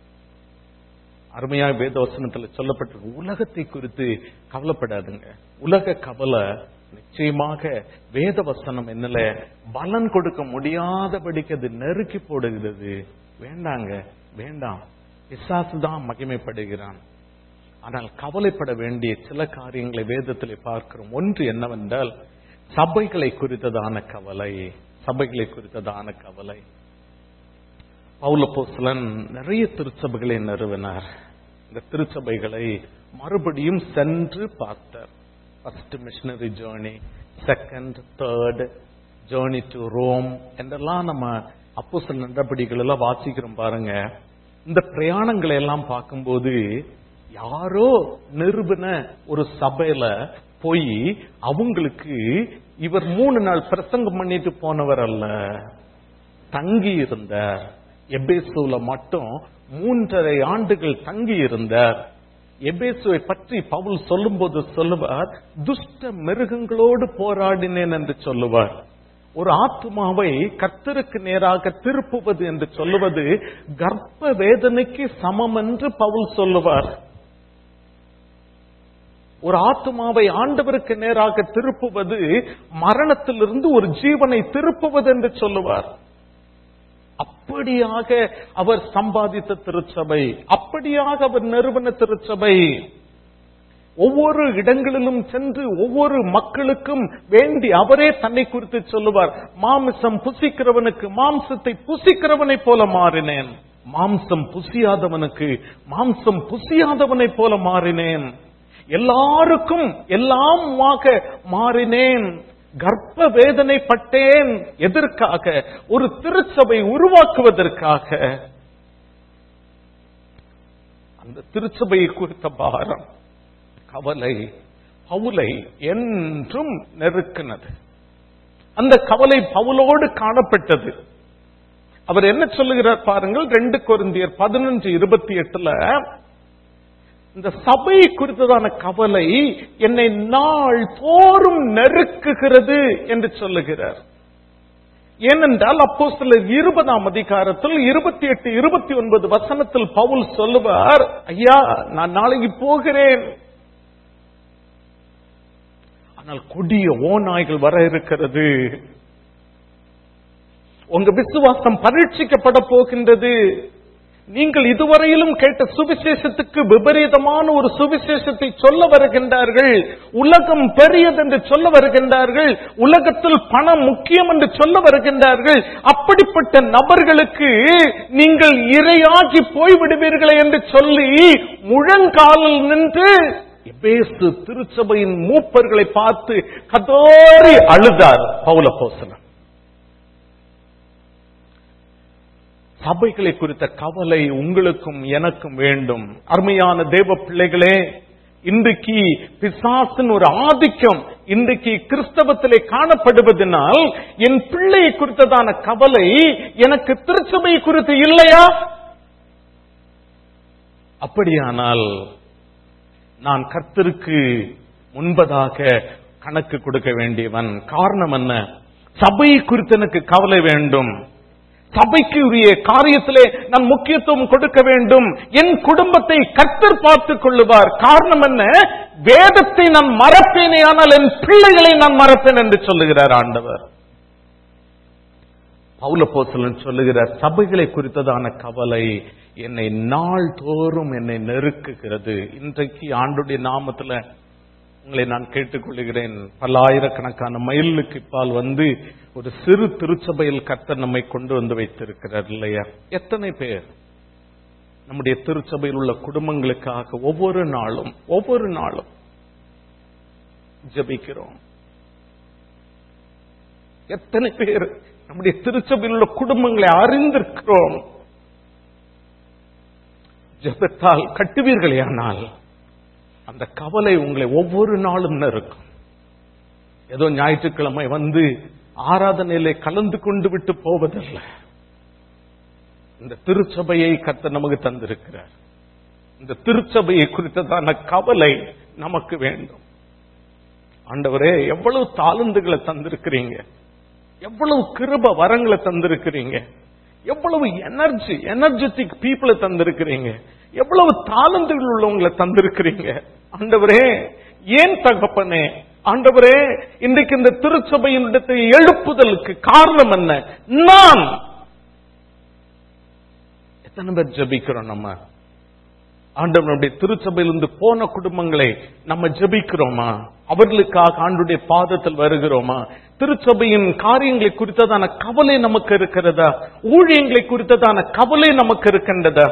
Speaker 1: அருமையா வேதவசனத்துல சொல்லப்பட்ட உலகத்தை குறித்து கவலைப்படாதுங்க உலக கவலை நிச்சயமாக வேத வசனம் என்னல பலன் கொடுக்க முடியாதபடிக்கு அது நெருக்கி போடுகிறது வேண்டாங்க வேண்டாம் பிசாசு தான் மகிமைப்படுகிறான் ஆனால் கவலைப்பட வேண்டிய சில காரியங்களை வேதத்திலே பார்க்கிறோம் ஒன்று என்னவென்றால் சபைகளை குறித்ததான கவலை சபைகளை குறித்ததான கவலை பௌலப்போஸ்லன் நிறைய திருச்சபைகளை நிறுவினார் இந்த திருச்சபைகளை மறுபடியும் சென்று பார்த்தார் first missionary journey second third journey to Rome என்றெல்லாம் நம்ம அப்போஸ்தலர் நடபடிகள் எல்லாம் வாசிக்கிறோம் பாருங்க இந்த பிரயாணங்களை எல்லாம் பார்க்கும்போது யாரோ நிறுவன ஒரு சபையில போய் அவங்களுக்கு இவர் மூணு நாள் பிரசங்கம் பண்ணிட்டு போனவர் அல்ல தங்கி இருந்தார் எபேசூல மட்டும் மூன்றரை ஆண்டுகள் தங்கி இருந்தார் எபேசுவை பற்றி பவுல் சொல்லும்போது சொல்லுவார் துஷ்ட மிருகங்களோடு போராடினேன் என்று சொல்லுவார் ஒரு ஆத்மாவை கர்த்தருக்கு நேராக திருப்புவது என்று சொல்லுவது கர்ப்ப வேதனைக்கு சமம் என்று பவுல் சொல்லுவார் ஒரு ஆத்மாவை ஆண்டவருக்கு நேராக திருப்புவது மரணத்திலிருந்து ஒரு ஜீவனை திருப்புவது என்று சொல்லுவார் அப்படியாக அவர் சம்பாதித்த திருச்சபை அப்படியாக அவர் நிறுவன திருச்சபை ஒவ்வொரு இடங்களிலும் சென்று ஒவ்வொரு மக்களுக்கும் வேண்டி அவரே தன்னை குறித்து சொல்லுவார் மாமிசம் புசிக்கிறவனுக்கு மாம்சத்தை புசிக்கிறவனை போல மாறினேன் மாம்சம் புசியாதவனுக்கு மாம்சம் புசியாதவனை போல மாறினேன் எல்லாருக்கும் எல்லாமாக மாறினேன் கர்ப்ப வேதனை பட்டேன் எதற்காக ஒரு திருச்சபை உருவாக்குவதற்காக அந்த திருச்சபையை குறித்த பாரம் கவலை பவுலை என்றும் நெருக்கினது அந்த கவலை பவுலோடு காணப்பட்டது அவர் என்ன சொல்லுகிறார் பாருங்கள் ரெண்டு கொரிந்தியர் பதினஞ்சு இருபத்தி எட்டுல இந்த சபை குறித்ததான கவலை என்னை நாள் தோறும் நெருக்குகிறது என்று சொல்லுகிறார் ஏனென்றால் அப்போ சில இருபதாம் அதிகாரத்தில் இருபத்தி எட்டு இருபத்தி ஒன்பது வசனத்தில் பவுல் சொல்லுவார் ஐயா நான் நாளைக்கு போகிறேன் ஆனால் கொடிய ஓநாய்கள் வர இருக்கிறது உங்க விசுவாசம் பரீட்சிக்கப்பட போகின்றது நீங்கள் இதுவரையிலும் கேட்ட சுவிசேஷத்துக்கு விபரீதமான ஒரு சுவிசேஷத்தை சொல்ல வருகின்றார்கள் உலகம் பெரியது என்று சொல்ல வருகின்றார்கள் உலகத்தில் பணம் முக்கியம் என்று சொல்ல வருகின்றார்கள் அப்படிப்பட்ட நபர்களுக்கு நீங்கள் இரையாகி போய்விடுவீர்களே என்று சொல்லி முழங்காலில் நின்று எபேசு திருச்சபையின் மூப்பர்களை பார்த்து கதோரி அழுதார் பவுல போசனம் சபைகளை குறித்த கவலை உங்களுக்கும் எனக்கும் வேண்டும் அருமையான தேவ பிள்ளைகளே இன்றைக்கு பிசாசின் ஒரு ஆதிக்கம் இன்றைக்கு கிறிஸ்தவத்திலே காணப்படுவதனால் என் பிள்ளை குறித்ததான கவலை எனக்கு திருச்சபை குறித்து இல்லையா அப்படியானால் நான் கர்த்தருக்கு முன்பதாக கணக்கு கொடுக்க வேண்டியவன் காரணம் என்ன சபை குறித்து எனக்கு கவலை வேண்டும் சபைக்கு உரிய காரியத்திலே நான் முக்கியத்துவம் கொடுக்க வேண்டும் என் குடும்பத்தை கர்த்தர் பார்த்துக் கொள்ளுவார் காரணம் என்ன வேதத்தை நான் மறப்பேனே ஆனால் என் பிள்ளைகளை நான் மறப்பேன் என்று சொல்லுகிறார் ஆண்டவர் பவுல போசலன் சொல்லுகிறார் சபைகளை குறித்ததான கவலை என்னை நாள்தோறும் என்னை நெருக்குகிறது இன்றைக்கு ஆண்டுடைய நாமத்துல உங்களை நான் கேட்டுக்கொள்கிறேன் பல்லாயிரக்கணக்கான மைலுக்கு பால் வந்து ஒரு சிறு திருச்சபையில் கர்த்தர் நம்மை கொண்டு வந்து வைத்திருக்கிறார் இல்லையா எத்தனை பேர் நம்முடைய திருச்சபையில் உள்ள குடும்பங்களுக்காக ஒவ்வொரு நாளும் ஒவ்வொரு நாளும் ஜபிக்கிறோம் எத்தனை பேர் நம்முடைய திருச்சபையில் உள்ள குடும்பங்களை அறிந்திருக்கிறோம் ஜபத்தால் கட்டுவீர்களே ஆனால் அந்த கவலை உங்களை ஒவ்வொரு நாளும் இருக்கும் ஏதோ ஞாயிற்றுக்கிழமை வந்து ஆராதனையிலே கலந்து கொண்டு விட்டு போவதல்ல இந்த திருச்சபையை கத்த நமக்கு தந்திருக்கிறார் இந்த திருச்சபையை குறித்ததான கவலை நமக்கு வேண்டும் ஆண்டவரே எவ்வளவு தாளந்துகளை தந்திருக்கிறீங்க எவ்வளவு கிருப வரங்களை தந்திருக்கிறீங்க எவ்வளவு எனர்ஜி எனர்ஜெட்டிக் பீப்புளை தந்திருக்கிறீங்க எவ்வளவு தாளந்துகள் உள்ளவங்களை தந்திருக்கிறீங்க ஆண்டவரே ஏன் தகப்பனே ஆண்டவரே இன்றைக்கு இந்த திருச்சபையின் இடத்தை எழுப்புதலுக்கு காரணம் என்ன நான் எத்தனை பேர் ஜபிக்கிறோம் நம்ம ஆண்டவனுடைய திருச்சபையிலிருந்து போன குடும்பங்களை நம்ம ஜபிக்கிறோமா அவர்களுக்காக ஆண்டுடைய பாதத்தில் வருகிறோமா திருச்சபையின் காரியங்களை குறித்ததான கவலை நமக்கு இருக்கிறதா ஊழியங்களை குறித்ததான கவலை நமக்கு இருக்கின்றதா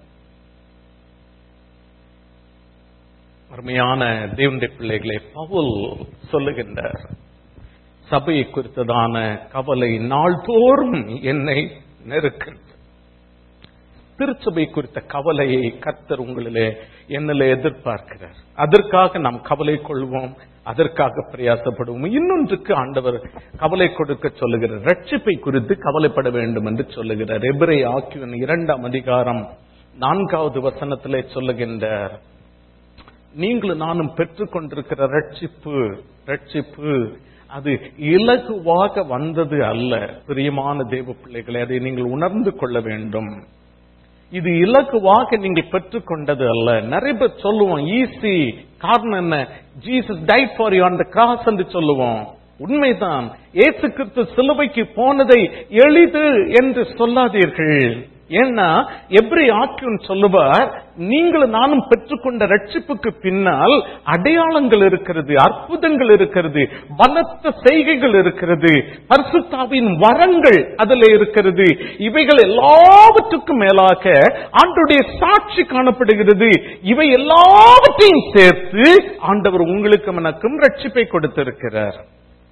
Speaker 1: அருமையான தேவனுடைய பிள்ளைகளை பவுல் சொல்லுகின்றார் சபையை குறித்ததான கவலை நாள்தோறும் என்னை நெருக்கின்றது திருச்சபை குறித்த கவலையை கர்த்தர் உங்களிலே என்னிலே எதிர்பார்க்கிறார் அதற்காக நாம் கவலை கொள்வோம் அதற்காக பிரயாசப்படுவோம் இன்னொன்றுக்கு ஆண்டவர் கவலை கொடுக்க சொல்லுகிறார் ரட்சிப்பை குறித்து கவலைப்பட வேண்டும் என்று சொல்லுகிறார் எபிரை ஆக்கியவன் இரண்டாம் அதிகாரம் நான்காவது வசனத்திலே சொல்லுகின்றார் நீங்களும் நானும் பெற்றுக்கொண்டிருக்கிற ரட்சிப்பு ரட்சிப்பு அது இலகுவாக வந்தது அல்ல பிரியமான தேவ பிள்ளைகளை அதை நீங்கள் உணர்ந்து கொள்ள வேண்டும் இது இலகுவாக நீங்கள் பெற்றுக்கொண்டது அல்ல நிறைய பேர் சொல்லுவோம் ஈஸி காரணம் என்ன ஜீசஸ் டைட் ஃபார் யூ அந்த கிராஸ் என்று சொல்லுவோம் உண்மைதான் ஏசு கிறிஸ்து சிலுவைக்கு போனதை எளிது என்று சொல்லாதீர்கள் ஏன்னா எப்ரி ஆக்கியூன் சொல்லுவார் நீங்களும் நானும் பெற்றுக்கொண்ட ரட்சிப்புக்கு பின்னால் அடையாளங்கள் இருக்கிறது அற்புதங்கள் இருக்கிறது பலத்த செய்கைகள் இருக்கிறது பரிசுத்தாவின் வரங்கள் அதுல இருக்கிறது இவைகள் எல்லாவற்றுக்கும் மேலாக ஆண்டுடைய சாட்சி காணப்படுகிறது இவை எல்லாவற்றையும் சேர்த்து ஆண்டவர் உங்களுக்கும் எனக்கும் ரட்சிப்பை கொடுத்திருக்கிறார்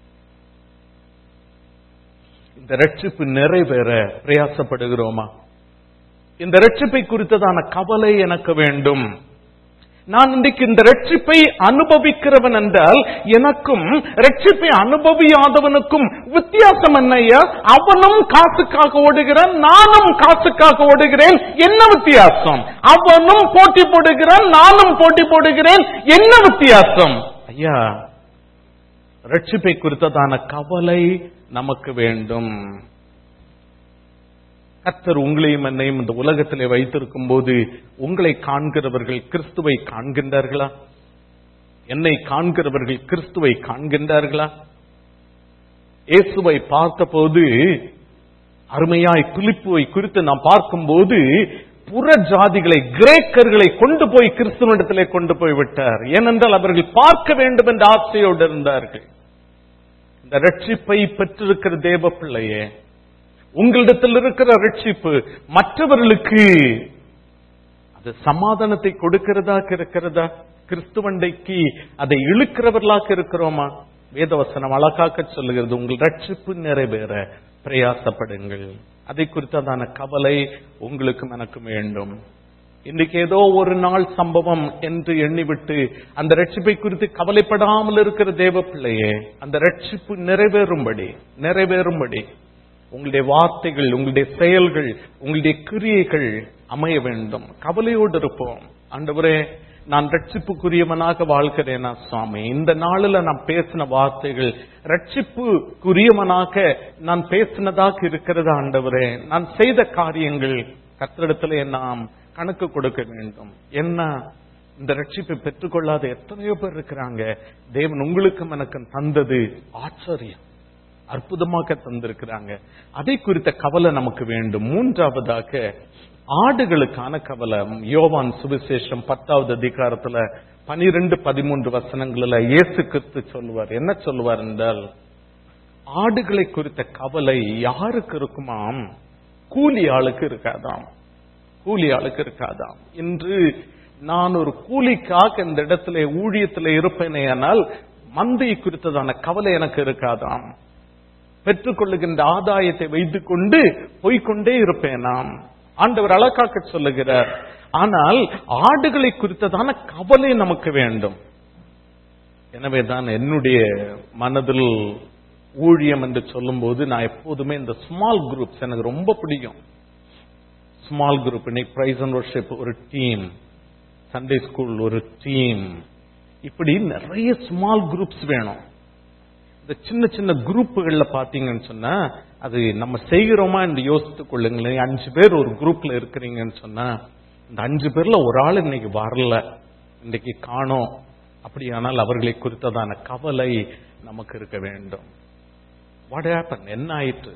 Speaker 1: இந்த ரட்சிப்பு நிறைவேற பிரயாசப்படுகிறோமா இந்த ரட்சிப்பை குறித்ததான கவலை எனக்கு வேண்டும் நான் இன்றைக்கு இந்த ரட்சிப்பை அனுபவிக்கிறவன் என்றால் எனக்கும் ரட்சிப்பை அனுபவியாதவனுக்கும் வித்தியாசம் என்னையா அவனும் காசுக்காக ஓடுகிறான் நானும் காசுக்காக ஓடுகிறேன் என்ன வித்தியாசம் அவனும் போட்டி போடுகிறான் நானும் போட்டி போடுகிறேன் என்ன வித்தியாசம் ஐயா ரட்சிப்பை குறித்ததான கவலை நமக்கு வேண்டும் கர்த்தர் உங்களையும் என்னையும் இந்த உலகத்திலே வைத்திருக்கும் போது உங்களை காண்கிறவர்கள் கிறிஸ்துவை காண்கின்றார்களா என்னை காண்கிறவர்கள் கிறிஸ்துவை காண்கின்றார்களா இயேசுவை பார்த்தபோது அருமையாய் பிலிப்புவை குறித்து நாம் பார்க்கும்போது புற ஜாதிகளை கிரேக்கர்களை கொண்டு போய் கிறிஸ்துவனிடத்திலே கொண்டு போய் விட்டார் ஏனென்றால் அவர்கள் பார்க்க வேண்டும் என்ற ஆசையோடு இருந்தார்கள் இந்த ரட்சிப்பை பெற்றிருக்கிற தேவ பிள்ளையே உங்களிடத்தில் இருக்கிற ரட்சிப்பு மற்றவர்களுக்கு அது சமாதானத்தை கொடுக்கிறதாக இருக்கிறதா கிறிஸ்துவண்டைக்கு அதை இழுக்கிறவர்களாக இருக்கிறோமா வேதவசனம் அழகாக்க சொல்லுகிறது உங்கள் ரட்சிப்பு நிறைவேற பிரயாசப்படுங்கள் அதை குறித்ததான கவலை உங்களுக்கும் எனக்கும் வேண்டும் இன்றைக்கு ஏதோ ஒரு நாள் சம்பவம் என்று எண்ணிவிட்டு அந்த ரட்சிப்பை குறித்து கவலைப்படாமல் இருக்கிற தேவ பிள்ளையே அந்த ரட்சிப்பு நிறைவேறும்படி நிறைவேறும்படி உங்களுடைய வார்த்தைகள் உங்களுடைய செயல்கள் உங்களுடைய கிரியைகள் அமைய வேண்டும் கவலையோடு இருப்போம் ஆண்டவரே நான் ரட்சிப்புக்குரியவனாக வாழ்கிறேனா சுவாமி இந்த நாளில் நான் பேசின வார்த்தைகள் ரட்சிப்புக்குரியவனாக நான் பேசினதாக இருக்கிறதா ஆண்டவரே நான் செய்த காரியங்கள் கத்திரிடத்திலே நாம் கணக்கு கொடுக்க வேண்டும் என்ன இந்த ரட்சிப்பை பெற்றுக்கொள்ளாத எத்தனையோ பேர் இருக்கிறாங்க தேவன் உங்களுக்கும் எனக்கும் தந்தது ஆச்சரியம் அற்புதமாக தந்திருக்கிறாங்க அதை குறித்த கவலை நமக்கு வேண்டும் மூன்றாவதாக ஆடுகளுக்கான கவலை யோவான் சுவிசேஷம் பத்தாவது அதிகாரத்துல பனிரெண்டு பதிமூன்று வசனங்களில் இயேசு கிறிஸ்து சொல்லுவார் என்ன சொல்லுவார் என்றால் ஆடுகளை குறித்த கவலை யாருக்கு இருக்குமாம் கூலி ஆளுக்கு இருக்காதாம் கூலி ஆளுக்கு இருக்காதாம் இன்று நான் ஒரு கூலிக்காக இந்த இடத்துல ஊழியத்தில் இருப்பேனே ஆனால் மந்தை குறித்ததான கவலை எனக்கு இருக்காதாம் பெற்றுக்கொள்ளுகின்ற ஆதாயத்தை வைத்துக் கொண்டு போய்கொண்டே இருப்பேன் நாம் ஆண்டவர் அழகாக்க சொல்லுகிறார் ஆனால் ஆடுகளை குறித்ததான கவலை நமக்கு வேண்டும் எனவே தான் என்னுடைய மனதில் ஊழியம் என்று சொல்லும்போது நான் எப்போதுமே இந்த ஸ்மால் குரூப்ஸ் எனக்கு ரொம்ப பிடிக்கும் ஸ்மால் குரூப் இன்னைக்கு பிரைஸ் அண்ட் வர்ஷிப் ஒரு டீம் சண்டே ஸ்கூல் ஒரு டீம் இப்படி நிறைய ஸ்மால் குரூப்ஸ் வேணும் இந்த சின்ன சின்ன குரூப்புகள்ல பாத்தீங்கன்னு சொன்னா அது நம்ம செய்கிறோமா என்று யோசித்துக் கொள்ளுங்களேன் அஞ்சு பேர் ஒரு குரூப்ல இருக்கிறீங்கன்னு சொன்னா இந்த அஞ்சு பேர்ல ஒரு ஆள் இன்னைக்கு வரல இன்னைக்கு காணோம் அப்படியானால் அவர்களை குறித்ததான கவலை நமக்கு இருக்க வேண்டும் வாட் ஹேப்பன் என்ன ஆயிற்று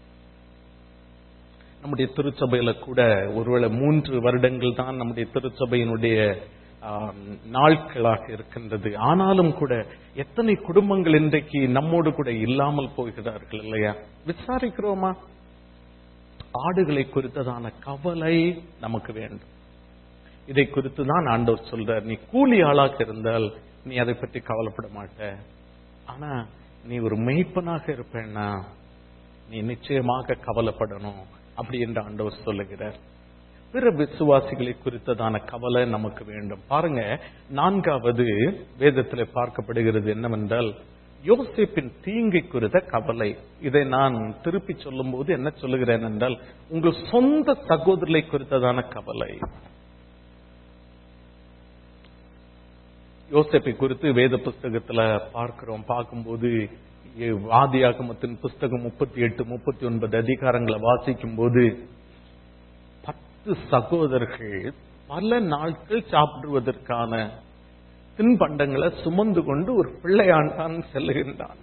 Speaker 1: நம்முடைய திருச்சபையில கூட ஒருவேளை மூன்று வருடங்கள் தான் நம்முடைய திருச்சபையினுடைய நாட்களாக இருக்கின்றது ஆனாலும் கூட எத்தனை குடும்பங்கள் இன்றைக்கு நம்மோடு கூட இல்லாமல் போகிறார்கள் இல்லையா விசாரிக்கிறோமா ஆடுகளை குறித்ததான கவலை நமக்கு வேண்டும் இதை குறித்து தான் ஆண்டவர் சொல்றார் நீ கூலி ஆளாக இருந்தால் நீ அதை பற்றி கவலைப்பட மாட்ட ஆனா நீ ஒரு மெய்ப்பனாக இருப்பேன்னா நீ நிச்சயமாக கவலைப்படணும் அப்படி என்று ஆண்டவர் சொல்லுகிறார் பிற விசுவாசிகளை குறித்ததான கவலை நமக்கு வேண்டும் பாருங்க நான்காவது வேதத்தில் பார்க்கப்படுகிறது என்னவென்றால் யோசிப்பின் தீங்கை குறித்த கவலை இதை நான் திருப்பி சொல்லும் போது என்ன சொல்லுகிறேன் என்றால் உங்கள் சொந்த சகோதரரை குறித்ததான கவலை யோசேப்பை குறித்து வேத புஸ்தகத்துல பார்க்கிறோம் பார்க்கும்போது எ- ஆதியாகமத்தின் புஸ்தகம் முப்பத்தி எட்டு முப்பத்தி ஒன்பது அதிகாரங்களை வாசிக்கும் போது பத்து சகோதரர்கள் பல நாட்கள் சாப்பிடுவதற்கான தின்பண்டங்களை சுமந்து கொண்டு ஒரு பிள்ளையாண்டான் செல்லுகின்றான்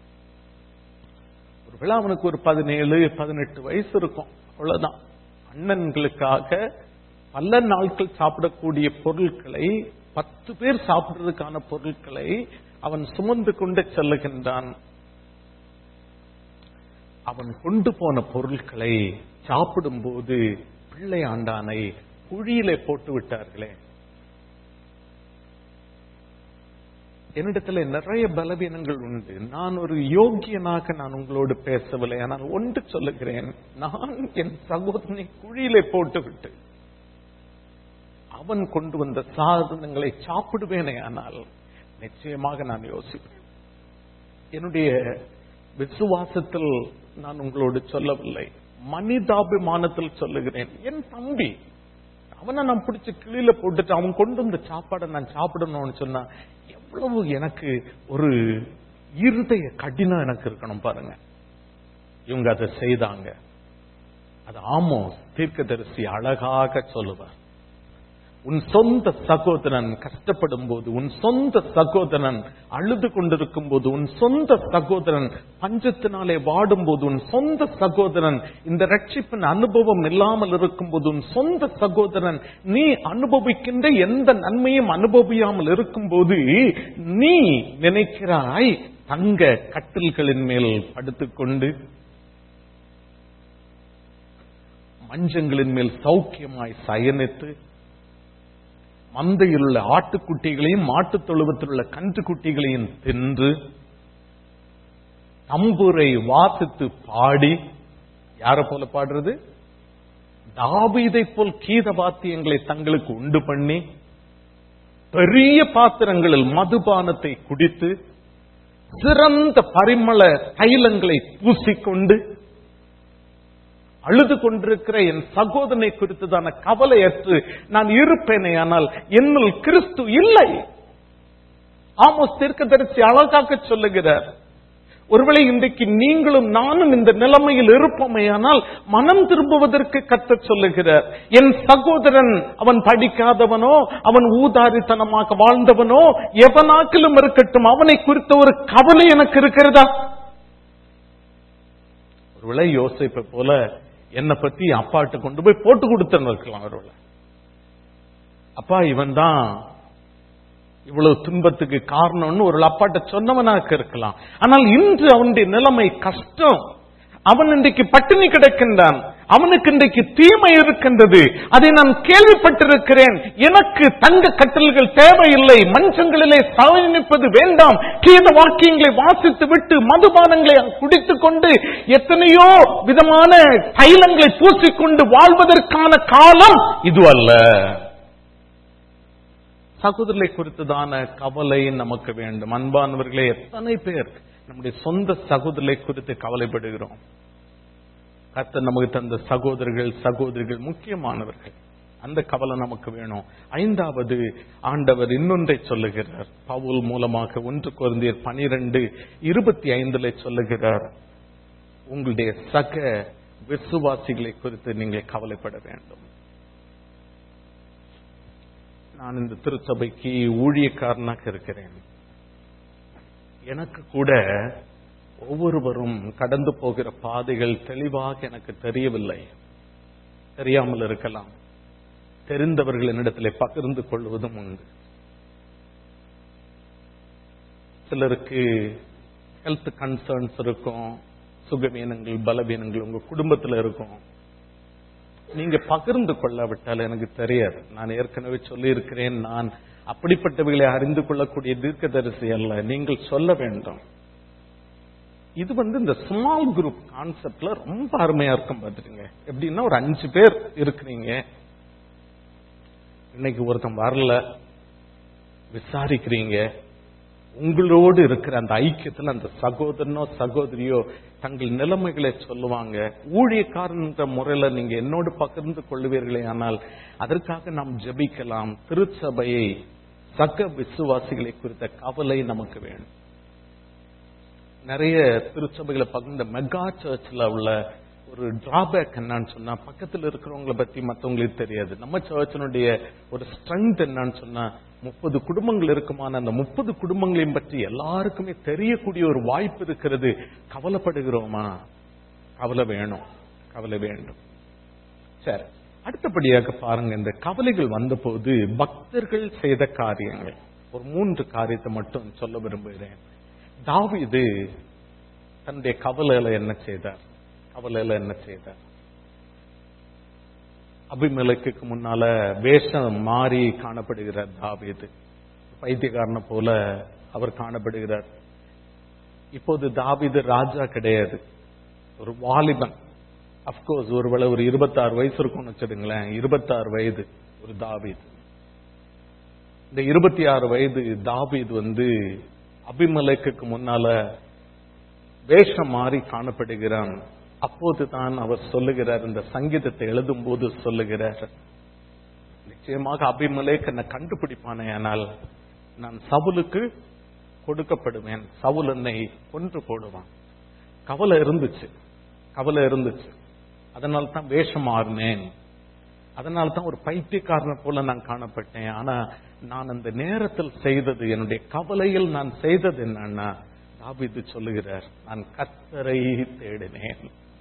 Speaker 1: ஒரு விழா அவனுக்கு ஒரு பதினேழு பதினெட்டு வயசு இருக்கும் அவ்வளவுதான் அண்ணன்களுக்காக பல நாட்கள் சாப்பிடக்கூடிய பொருட்களை பத்து பேர் சாப்பிடுறதுக்கான பொருட்களை அவன் சுமந்து கொண்டு செல்லுகின்றான் அவன் கொண்டு போன பொருட்களை சாப்பிடும்போது பிள்ளையாண்டானை குழியிலே போட்டு விட்டார்களே என்னிடத்துல நிறைய பலவீனங்கள் உண்டு நான் ஒரு யோக்கியனாக நான் உங்களோடு பேசவில்லை ஆனால் ஒன்று சொல்லுகிறேன் நான் என் சகோதரனை குழியிலே போட்டு விட்டு அவன் கொண்டு வந்த சாதனங்களை சாப்பிடுவேனே ஆனால் நிச்சயமாக நான் யோசிப்பேன் என்னுடைய விசுவாசத்தில் நான் உங்களோடு சொல்லவில்லை மனிதாபிமானத்தில் சொல்லுகிறேன் என் தம்பி அவனை நான் பிடிச்சு கிளியில போட்டுட்டு அவன் கொண்டு வந்த சாப்பாடை நான் சாப்பிடணும்னு சொன்னா எவ்வளவு எனக்கு ஒரு இருதய கடினம் எனக்கு இருக்கணும் பாருங்க இவங்க அதை செய்தாங்க அது ஆமோ தீர்க்கதரிசி அழகாக சொல்லுவார் உன் சொந்த சகோதரன் கஷ்டப்படும் போது உன் சொந்த சகோதரன் அழுது கொண்டிருக்கும் போது உன் சொந்த சகோதரன் பஞ்சத்தினாலே வாடும் போது உன் சொந்த சகோதரன் இந்த ரட்சிப்பின் அனுபவம் இல்லாமல் இருக்கும் போது உன் சொந்த சகோதரன் நீ அனுபவிக்கின்ற எந்த நன்மையும் அனுபவியாமல் இருக்கும் போது நீ நினைக்கிறாய் தங்க கட்டில்களின் மேல் படுத்துக்கொண்டு மஞ்சங்களின் மேல் சௌக்கியமாய் சயனித்து மந்தையில் உள்ள ஆட்டுக்குட்டிகளையும் மாட்டுத் தொழுவத்தில் உள்ள கன்றுக்குட்டிகளையும் தின்று தம்புரை வாசித்து பாடி யார போல பாடுறது தாவீதை போல் கீத வாத்தியங்களை தங்களுக்கு உண்டு பண்ணி பெரிய பாத்திரங்களில் மதுபானத்தை குடித்து சிறந்த பரிமள தைலங்களை பூசிக்கொண்டு அழுது கொண்டிருக்கிற என் சகோதரனை குறித்ததான கவலையற்று நான் இருப்பேனே ஆனால் என்னுள் கிறிஸ்து இல்லை ஆமோஸ் தீர்க்கதரிசி அழகாக சொல்லுகிறார் ஒருவேளை இன்றைக்கு நீங்களும் நானும் இந்த நிலைமையில் இருப்போமேயானால் மனம் திரும்புவதற்கு கத்த சொல்லுகிறார் என் சகோதரன் அவன் படிக்காதவனோ அவன் ஊதாரித்தனமாக வாழ்ந்தவனோ எவனாக்கிலும் இருக்கட்டும் அவனை குறித்த ஒரு கவலை எனக்கு இருக்கிறதா ஒருவேளை யோசிப்பை போல என்னை பத்தி அப்பாட்ட கொண்டு போய் போட்டு கொடுத்தன்னு இருக்கலாம் ஒருவேளை அப்பா இவன் தான் இவ்வளவு துன்பத்துக்கு காரணம்னு ஒரு அப்பாட்ட சொன்னவனாக இருக்கலாம் ஆனால் இன்று அவனுடைய நிலைமை கஷ்டம் அவன் இன்றைக்கு பட்டினி கிடக்கின்றான் அவனுக்கு இன்றைக்கு தீமை இருக்கின்றது அதை நான் கேள்விப்பட்டிருக்கிறேன் எனக்கு தங்க கட்டல்கள் தேவையில்லை மஞ்சங்களிலே சவனிப்பது வேண்டாம் கீத வாக்கியங்களை வாசித்து விட்டு மதுபானங்களை குடித்துக் கொண்டு எத்தனையோ விதமான தைலங்களை பூசிக்கொண்டு வாழ்வதற்கான காலம் இது அல்ல சகோதரரை குறித்ததான கவலை நமக்கு வேண்டும் அன்பானவர்களே எத்தனை பேர் நம்முடைய சொந்த சகோதரரை குறித்து கவலைப்படுகிறோம் கர்த்தர் நமக்கு தந்த சகோதரர்கள் சகோதரிகள் முக்கியமானவர்கள் அந்த கவலை நமக்கு வேணும் ஐந்தாவது ஆண்டவர் இன்னொன்றை சொல்லுகிறார் பவுல் மூலமாக ஒன்று குழந்தையர் பனிரெண்டு இருபத்தி ஐந்துல சொல்லுகிறார் உங்களுடைய சக விசுவாசிகளை குறித்து நீங்கள் கவலைப்பட வேண்டும் நான் இந்த திருச்சபைக்கு ஊழியக்காரனாக இருக்கிறேன் எனக்கு கூட ஒவ்வொருவரும் கடந்து போகிற பாதைகள் தெளிவாக எனக்கு தெரியவில்லை தெரியாமல் இருக்கலாம் தெரிந்தவர்கள் என்னிடத்திலே பகிர்ந்து கொள்வதும் உண்டு சிலருக்கு ஹெல்த் கன்சர்ன்ஸ் இருக்கும் சுகவீனங்கள் பலவீனங்கள் உங்க குடும்பத்தில் இருக்கும் நீங்க பகிர்ந்து கொள்ளாவிட்டால் எனக்கு தெரியாது நான் ஏற்கனவே சொல்லி இருக்கிறேன் நான் அப்படிப்பட்டவைகளை அறிந்து கொள்ளக்கூடிய தீர்க்கதரிசி அல்ல நீங்கள் சொல்ல வேண்டும் இது வந்து இந்த ஸ்மால் குரூப் கான்செப்ட்ல ரொம்ப அருமையா இருக்கும் பார்த்துருங்க எப்படின்னா ஒரு அஞ்சு பேர் இருக்கிறீங்க இன்னைக்கு ஒருத்தன் வரல விசாரிக்கிறீங்க உங்களோடு இருக்கிற அந்த ஐக்கியத்தில் அந்த சகோதரனோ சகோதரியோ தங்கள் நிலைமைகளை சொல்லுவாங்க ஊழியக்காரன்ற முறையில நீங்க என்னோடு பகிர்ந்து கொள்ளுவீர்களே ஆனால் அதற்காக நாம் ஜெபிக்கலாம் திருச்சபையை சக விசுவாசிகளை குறித்த கவலை நமக்கு வேணும் நிறைய திருச்சபைகளை பகிர்ந்த மெகா சர்ச்ல உள்ள ஒரு டிராபேக் என்னன்னு சொன்னா பக்கத்துல இருக்கிறவங்கள பத்தி மத்தவங்களுக்கு தெரியாது நம்ம சர்ச்சினுடைய ஒரு ஸ்ட்ரென்த் என்னன்னு சொன்னா முப்பது குடும்பங்கள் இருக்குமான அந்த முப்பது குடும்பங்களையும் பற்றி எல்லாருக்குமே தெரியக்கூடிய ஒரு வாய்ப்பு இருக்கிறது கவலைப்படுகிறோமா கவலை வேணும் கவலை வேண்டும் சரி அடுத்தபடியாக பாருங்க இந்த கவலைகள் வந்தபோது பக்தர்கள் செய்த காரியங்கள் ஒரு மூன்று காரியத்தை மட்டும் சொல்ல விரும்புகிறேன் தாவீது தன்னுடைய கவலையில என்ன செய்தார் கவலையில என்ன செய்தார் அபிமலைக்கு முன்னால வேஷம் மாறி காணப்படுகிறார் தாவீது பைத்தியக்காரனை போல அவர் காணப்படுகிறார் இப்போது தாவீது ராஜா கிடையாது ஒரு வாலிபன் அப்கோர்ஸ் ஒருவேளை ஒரு இருபத்தாறு வயசு இருக்கும்னு வச்சிடுங்களேன் இருபத்தாறு வயது ஒரு தாவீது இந்த இருபத்தி ஆறு வயது தாவீது வந்து அபிமலைக்கு முன்னால வேஷம் மாறி காணப்படுகிறான் அப்போதுதான் அவர் சொல்லுகிறார் இந்த சங்கீதத்தை எழுதும் போது சொல்லுகிறார் நிச்சயமாக அபிமலேக் என்னை கண்டுபிடிப்பானே ஆனால் நான் சவுலுக்கு கொடுக்கப்படுவேன் சவுல் என்னை கொன்று போடுவான் கவலை இருந்துச்சு கவலை இருந்துச்சு அதனால தான் வேஷம் மாறினேன் அதனால தான் ஒரு பைத்தியக்காரனை போல நான் காணப்பட்டேன் ஆனா நான் அந்த நேரத்தில் செய்தது என்னுடைய கவலையில் நான் செய்தது என்னன்னா தாபிது சொல்லுகிறார் நான் கத்தரை தேடினேன்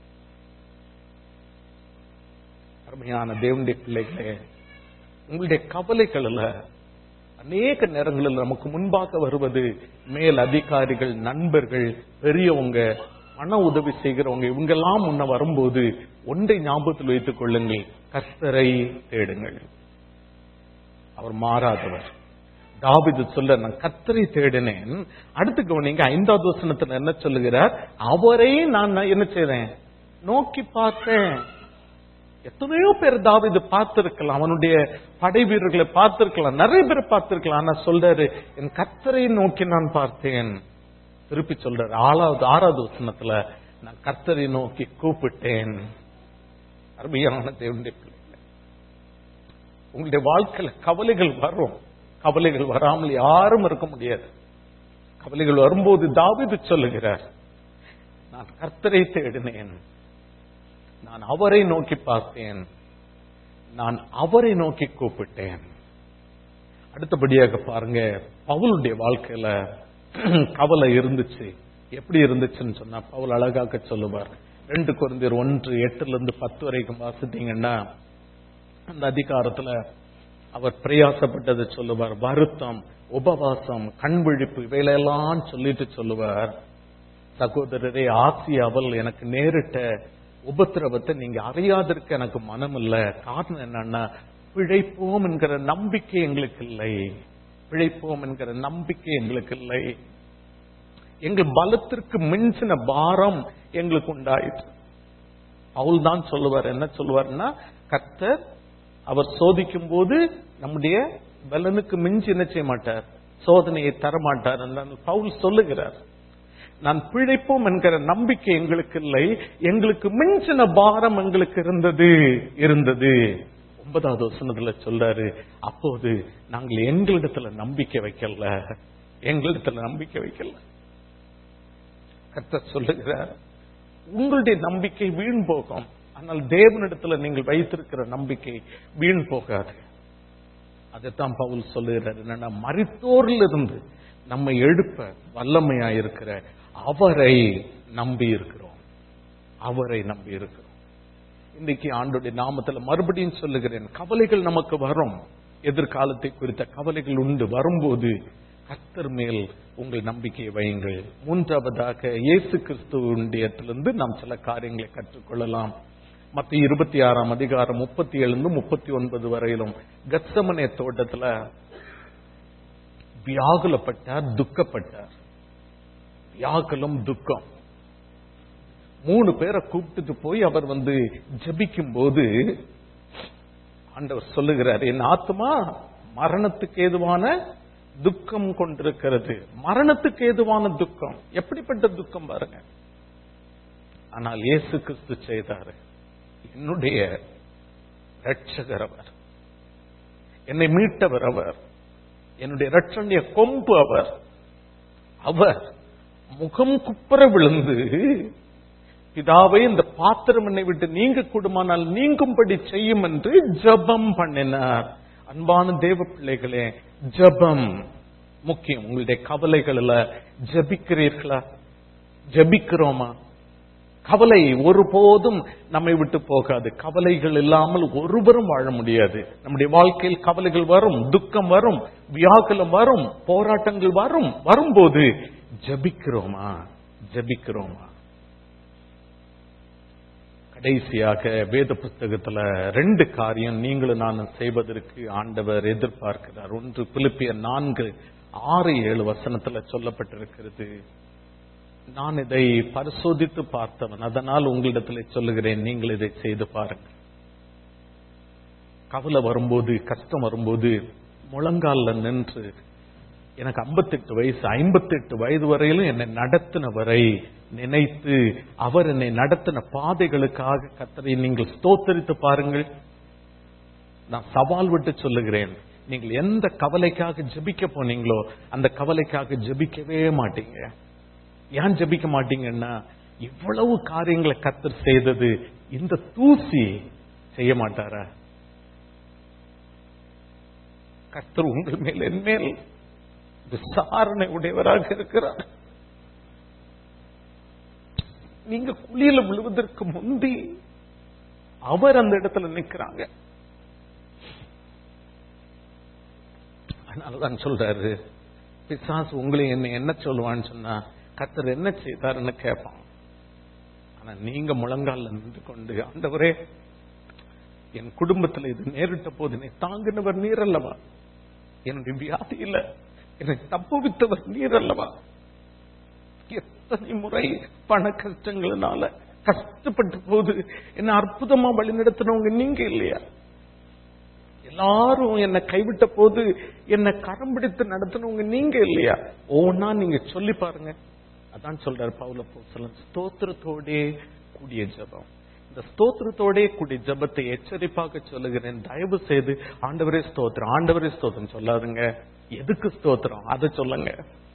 Speaker 1: அருமையான தேவனுடைய பிள்ளைகளே உங்களுடைய கவலைகள்ல அநேக நேரங்களில் நமக்கு முன்பாக வருவது மேல் அதிகாரிகள் நண்பர்கள் பெரியவங்க பண உதவி செய்கிறவங்க இவங்கெல்லாம் முன்ன வரும்போது ஒன்றை ஞாபகத்தில் வைத்துக் கொள்ளுங்கள் கர்த்தரை தேடுங்கள் அவர் மாறாதவர் தாவிது சொல்ல நான் கத்தரை தேடினேன் அடுத்து கவனிங்க ஐந்தாவது வசனத்துல என்ன சொல்லுகிறார் அவரை நான் என்ன செய்தேன் நோக்கி பார்த்தேன் எத்தனையோ பேர் தாவிது பார்த்திருக்கலாம் அவனுடைய படை வீரர்களை பார்த்திருக்கலாம் நிறைய பேர் பார்த்திருக்கலாம் ஆனா சொல்றாரு என் கத்தரை நோக்கி நான் பார்த்தேன் திருப்பி சொல்றாரு ஆறாவது ஆறாவது வசனத்துல நான் கர்த்தரை நோக்கி கூப்பிட்டேன் அருமையான தேவனுடைய பிள்ளைகளை உங்களுடைய வாழ்க்கையில கவலைகள் வரும் கவலைகள் வராமல் யாரும் இருக்க முடியாது கவலைகள் வரும்போது தாவிது சொல்லுகிறார் நான் கர்த்தரை தேடினேன் நான் அவரை நோக்கி பார்த்தேன் நான் அவரை நோக்கி கூப்பிட்டேன் அடுத்தபடியாக பாருங்க பவுலுடைய வாழ்க்கையில கவலை இருந்துச்சு எப்படி இருந்துச்சுன்னு சொன்னா பவுல் அழகாக்க சொல்லுவார் ரெண்டு குழந்தையர் ஒன்று எட்டுல இருந்து பத்து வரைக்கும் வாசித்தீங்கன்னா அந்த அதிகாரத்துல அவர் பிரயாசப்பட்டதை சொல்லுவார் வருத்தம் உபவாசம் கண் விழிப்பு இவையிலெல்லாம் சொல்லிட்டு சொல்லுவார் சகோதரரே ஆசி அவள் எனக்கு நேரிட்ட உபத்திரவத்தை நீங்க அறியாதிருக்க எனக்கு மனம் இல்ல காரணம் என்னன்னா பிழைப்போம் என்கிற நம்பிக்கை எங்களுக்கு இல்லை பிழைப்போம் என்கிற நம்பிக்கை எங்களுக்கு இல்லை எங்கள் பலத்திற்கு மிஞ்சின பாரம் எங்களுக்கு உண்டாயிற்று அவள் தான் சொல்லுவார் என்ன சொல்லுவார்னா கர்த்தர் அவர் சோதிக்கும் போது நம்முடைய பலனுக்கு மிஞ்சி என்ன செய்ய மாட்டார் சோதனையை தரமாட்டார் என்று பவுல் சொல்லுகிறார் நான் பிழைப்போம் என்கிற நம்பிக்கை எங்களுக்கு இல்லை எங்களுக்கு மிஞ்சின பாரம் எங்களுக்கு இருந்தது இருந்தது ஒன்பதாவது வசனத்துல சொல்றாரு அப்போது நாங்கள் எங்களிடத்துல நம்பிக்கை வைக்கல எங்களிடத்துல நம்பிக்கை வைக்கல கர்த்தர் சொல்லுகிறார் உங்களுடைய நம்பிக்கை வீண் போகும் ஆனால் தேவனிடத்துல நீங்கள் வைத்திருக்கிற நம்பிக்கை வீண் போகாது அதைத்தான் பவுல் சொல்லுகிறார் என்னன்னா மரித்தோரில் இருந்து நம்மை எழுப்ப வல்லமையா இருக்கிற அவரை நம்பி இருக்கிறோம் அவரை நம்பி இருக்கிறோம் இன்னைக்கு ஆண்டுடைய நாமத்துல மறுபடியும் சொல்லுகிறேன் கவலைகள் நமக்கு வரும் எதிர்காலத்தை குறித்த கவலைகள் உண்டு வரும்போது கர்த்தர் மேல் உங்கள் நம்பிக்கையை வையுங்கள் மூன்றாவதாக இயேசு கிறிஸ்துவண்டியத்திலிருந்து நாம் சில காரியங்களை கற்றுக்கொள்ளலாம் மத்த இருபத்தி ஆறாம் அதிகாரம் முப்பத்தி ஏழுந்து முப்பத்தி ஒன்பது வரையிலும் கத்சமனே தோட்டத்துல வியாகுலப்பட்டார் துக்கப்பட்டார் வியாகுலம் துக்கம் மூணு பேரை கூப்பிட்டுட்டு போய் அவர் வந்து ஜபிக்கும் போது ஆண்டவர் சொல்லுகிறார் என் ஆத்மா மரணத்துக்கு ஏதுவான துக்கம் கொண்டிருக்கிறது மரணத்துக்கு ஏதுவான துக்கம் எப்படிப்பட்ட துக்கம் பாருங்க ஆனால் இயேசு கிறிஸ்து செய்தாரு என்னுடைய ரட்சகர் அவர் என்னை மீட்டவர் அவர் என்னுடைய ரட்சணிய கொம்பு அவர் அவர் முகம் குப்புற விழுந்து பிதாவை இந்த பாத்திரம் என்னை விட்டு நீங்க கூடுமானால் நீங்கும்படி செய்யும் என்று ஜபம் பண்ணினார் அன்பான தேவ பிள்ளைகளே ஜபம் முக்கியம் உங்களுடைய கவலைகள்ல ஜபிக்கிறீர்களா ஜபிக்கிறோமா கவலை ஒருபோதும் நம்மை விட்டு போகாது கவலைகள் இல்லாமல் ஒருவரும் வாழ முடியாது நம்முடைய வாழ்க்கையில் கவலைகள் வரும் துக்கம் வரும் வியாக்குலம் வரும் போராட்டங்கள் வரும் வரும்போது ஜபிக்கிறோமா ஜபிக்கிறோமா கடைசியாக வேத புஸ்தகத்துல ரெண்டு காரியம் நீங்களும் நானும் செய்வதற்கு ஆண்டவர் எதிர்பார்க்கிறார் ஒன்று பிலிப்பிய நான்கு ஆறு ஏழு வசனத்துல சொல்லப்பட்டிருக்கிறது நான் இதை பரிசோதித்து பார்த்தவன் அதனால் உங்களிடத்தில் சொல்லுகிறேன் நீங்கள் இதை செய்து பாருங்கள் கவலை வரும்போது கஷ்டம் வரும்போது முழங்கால்ல நின்று எனக்கு 58 வயசு 58 வயது வரையிலும் என்னை நடத்தினவரை நினைத்து அவர் என்னை நடத்தின பாதைகளுக்காக கத்தரை நீங்கள் ஸ்தோத்தரித்து பாருங்கள் நான் சவால் விட்டு சொல்லுகிறேன் நீங்கள் எந்த கவலைக்காக ஜெபிக்க போனீங்களோ அந்த கவலைக்காக ஜெபிக்கவே மாட்டீங்க ஏன் ஜெபிக்க மாட்டீங்கன்னா இவ்வளவு காரியங்களை கத்தர் செய்தது இந்த தூசி செய்ய மாட்டாரா கத்தர் உங்கள் மேல் என் மேல் விசாரணை உடையவராக இருக்கிறார் நீங்க குழியில விழுவதற்கு முந்தி அவர் அந்த இடத்துல நிக்கிறாங்க அதனாலதான் சொல்றாரு பிசாசு உங்களை என்ன என்ன சொல்லுவான்னு சொன்னா கத்தர் என்ன செய்தாருன்னு கேட்பான் ஆனா நீங்க முழங்கால நின்று கொண்டு ஆண்டவரே என் குடும்பத்துல இது நேரிட்ட போது என்னை தாங்கினவர் நீர் அல்லவா என்னுடைய வியாதியில என்னை தப்புவித்தவர் நீர் அல்லவா எத்தனை முறை பண கஷ்டங்களினால கஷ்டப்பட்ட போது என்ன அற்புதமா வழிநடத்தினவங்க நீங்க இல்லையா எல்லாரும் என்னை கைவிட்ட போது என்னை கரம் பிடித்து நடத்தினவங்க நீங்க இல்லையா ஒவ்வொன்னா நீங்க சொல்லி பாருங்க அதான் சொல்றாரு பவுல போசலன் ஸ்தோத்திரத்தோடே கூடிய ஜபம் இந்த ஸ்தோத்திரத்தோடே கூடிய ஜபத்தை எச்சரிப்பாக சொல்லுகிறேன் தயவு செய்து ஆண்டவரே ஸ்தோத்திரம் ஆண்டவரே ஸ்தோத்திரம் சொல்லாதுங்க எதுக்கு ஸ்தோத்திரம் அதை சொல்லுங்க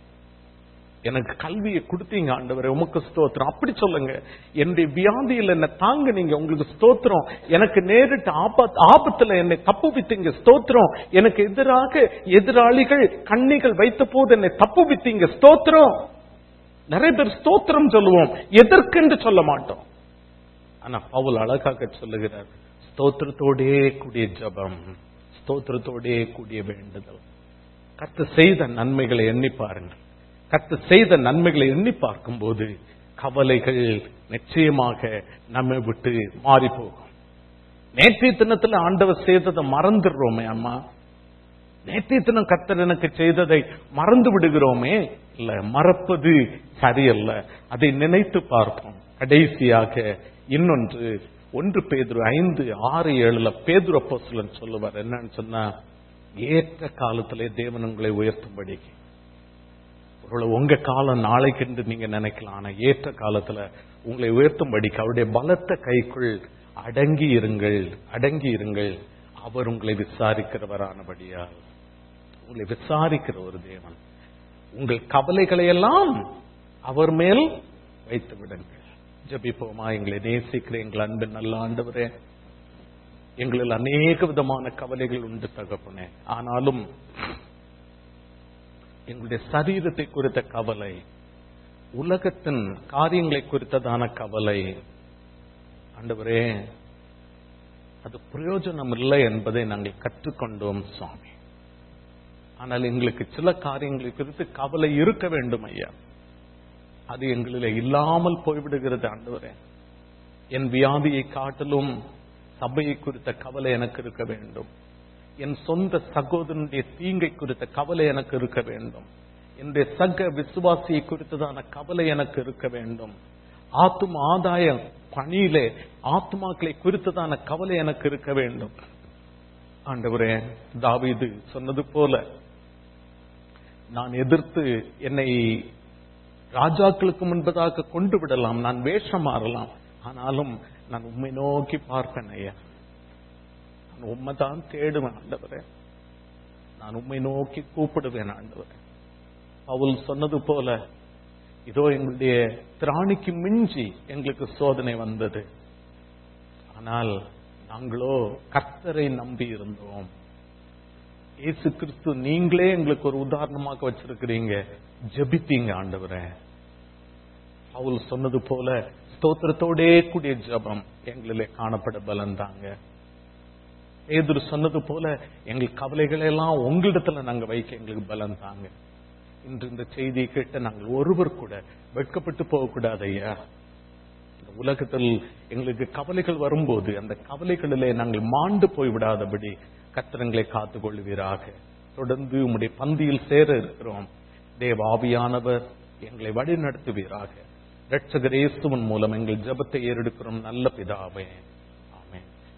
Speaker 1: எனக்கு கல்வியை கொடுத்தீங்க ஆண்டவரே உமக்கு ஸ்தோத்திரம் அப்படி சொல்லுங்க என்னுடைய வியாதியில் என்ன தாங்க நீங்க உங்களுக்கு ஸ்தோத்திரம் எனக்கு நேரிட்ட ஆபத் ஆபத்துல என்னை தப்புவித்தீங்க ஸ்தோத்திரம் எனக்கு எதிராக எதிராளிகள் கண்ணிகள் வைத்த போது என்னை தப்புவித்தீங்க ஸ்தோத்திரம் நிறைய பேர் ஸ்தோத்திரம் சொல்லுவோம் எதற்கென்று சொல்ல மாட்டோம் ஆனா பவுல் அழகாக சொல்லுகிறார் ஸ்தோத்திரத்தோடே கூடிய ஜபம் ஸ்தோத்திரத்தோடே கூடிய வேண்டுதல் கத்து செய்த நன்மைகளை எண்ணி பாருங்கள் கத்து செய்த நன்மைகளை எண்ணி பார்க்கும்போது கவலைகள் நிச்சயமாக நம்மை விட்டு மாறி போகும் நேற்றைய தினத்துல ஆண்டவர் செய்ததை மறந்துடுறோமே அம்மா நேற்றைய தினம் கத்தர் எனக்கு செய்ததை மறந்து விடுகிறோமே இல்ல மறப்பது சரியல்ல அதை நினைத்து பார்ப்போம் கடைசியாக இன்னொன்று ஒன்று பேதுரு ஐந்து ஆறு ஏழுல பேதுரு அப்போஸ்தலன் சொல்லுவார் என்னன்னு சொன்னா ஏற்ற காலத்திலே தேவன் உங்களை உயர்த்தும்படிக்கு ஒருவேளை உங்க காலம் நாளைக்கு நீங்க நினைக்கலாம் ஆனா ஏற்ற காலத்துல உங்களை உயர்த்தும்படிக்கு அவருடைய பலத்த கைக்குள் அடங்கி இருங்கள் அடங்கி இருங்கள் அவர் உங்களை விசாரிக்கிறவரானபடியால் உங்களை விசாரிக்கிற ஒரு தேவன் உங்கள் கவலைகளை எல்லாம் அவர் மேல் வைத்து விடுங்கள் ஜபிப்போமா எங்களை நேசிக்கிற எங்கள் அன்பின் நல்ல ஆண்டவரே எங்களில் அநேக விதமான கவலைகள் உண்டு தகப்பனே ஆனாலும் எங்களுடைய சரீரத்தை குறித்த கவலை உலகத்தின் காரியங்களை குறித்ததான கவலை ஆண்டவரே அது பிரயோஜனம் இல்லை என்பதை நாங்கள் கற்றுக்கொண்டோம் சுவாமி ஆனால் எங்களுக்கு சில காரியங்களை குறித்து கவலை இருக்க வேண்டும் ஐயா அது எங்களில் இல்லாமல் போய்விடுகிறது ஆண்டவரே என் வியாதியை காட்டிலும் சபையை குறித்த கவலை எனக்கு இருக்க வேண்டும் என் சொந்த சகோதரனுடைய தீங்கை குறித்த கவலை எனக்கு இருக்க வேண்டும் என்னுடைய சக விசுவாசியை குறித்ததான கவலை எனக்கு இருக்க வேண்டும் ஆத்தும ஆதாய பணியிலே ஆத்மாக்களை குறித்ததான கவலை எனக்கு இருக்க வேண்டும் ஆண்டவரே தாவீது சொன்னது போல நான் எதிர்த்து என்னை ராஜாக்களுக்கு முன்பதாக கொண்டு விடலாம் நான் வேஷம் மாறலாம் ஆனாலும் நான் உண்மை நோக்கி பார்ப்பேன் ஐயா நான் உண்மைதான் தேடுவேன் ஆண்டவரே நான் உம்மை நோக்கி கூப்பிடுவேன் ஆண்டவர் பவுல் சொன்னது போல இதோ எங்களுடைய திராணிக்கு மிஞ்சி எங்களுக்கு சோதனை வந்தது ஆனால் நாங்களோ கர்த்தரை நம்பி இருந்தோம் இயேசு கிறிஸ்து நீங்களே எங்களுக்கு ஒரு உதாரணமாக வச்சிருக்கிறீங்க ஜெபித்தீங்க ஆண்டவரே பவுல் சொன்னது போல ஸ்தோத்திரத்தோடே கூடிய ஜெபம் எங்களிலே காணப்பட பலன் தாங்க ஏதுரு சொன்னது போல எங்கள் கவலைகளை எல்லாம் உங்களிடத்துல நாங்க வைக்க எங்களுக்கு பலன் தாங்க இன்று இந்த செய்தியை கேட்ட நாங்கள் ஒருவர் கூட வெட்கப்பட்டு போகக்கூடாது ஐயா இந்த உலகத்தில் எங்களுக்கு கவலைகள் வரும்போது அந்த கவலைகளிலே நாங்கள் மாண்டு போய் விடாதபடி கத்திரங்களை காத்துக் கொள்வீராக தொடர்ந்து உம்முடைய பந்தியில் சேர இருக்கிறோம் தேவ ஆவியானவர் எங்களை வழி நடத்துவீராக ரட்சகர் இயேசுவின் மூலம் எங்கள் ஜெபத்தை ஏறெடுக்கிறோம் நல்ல பிதாவே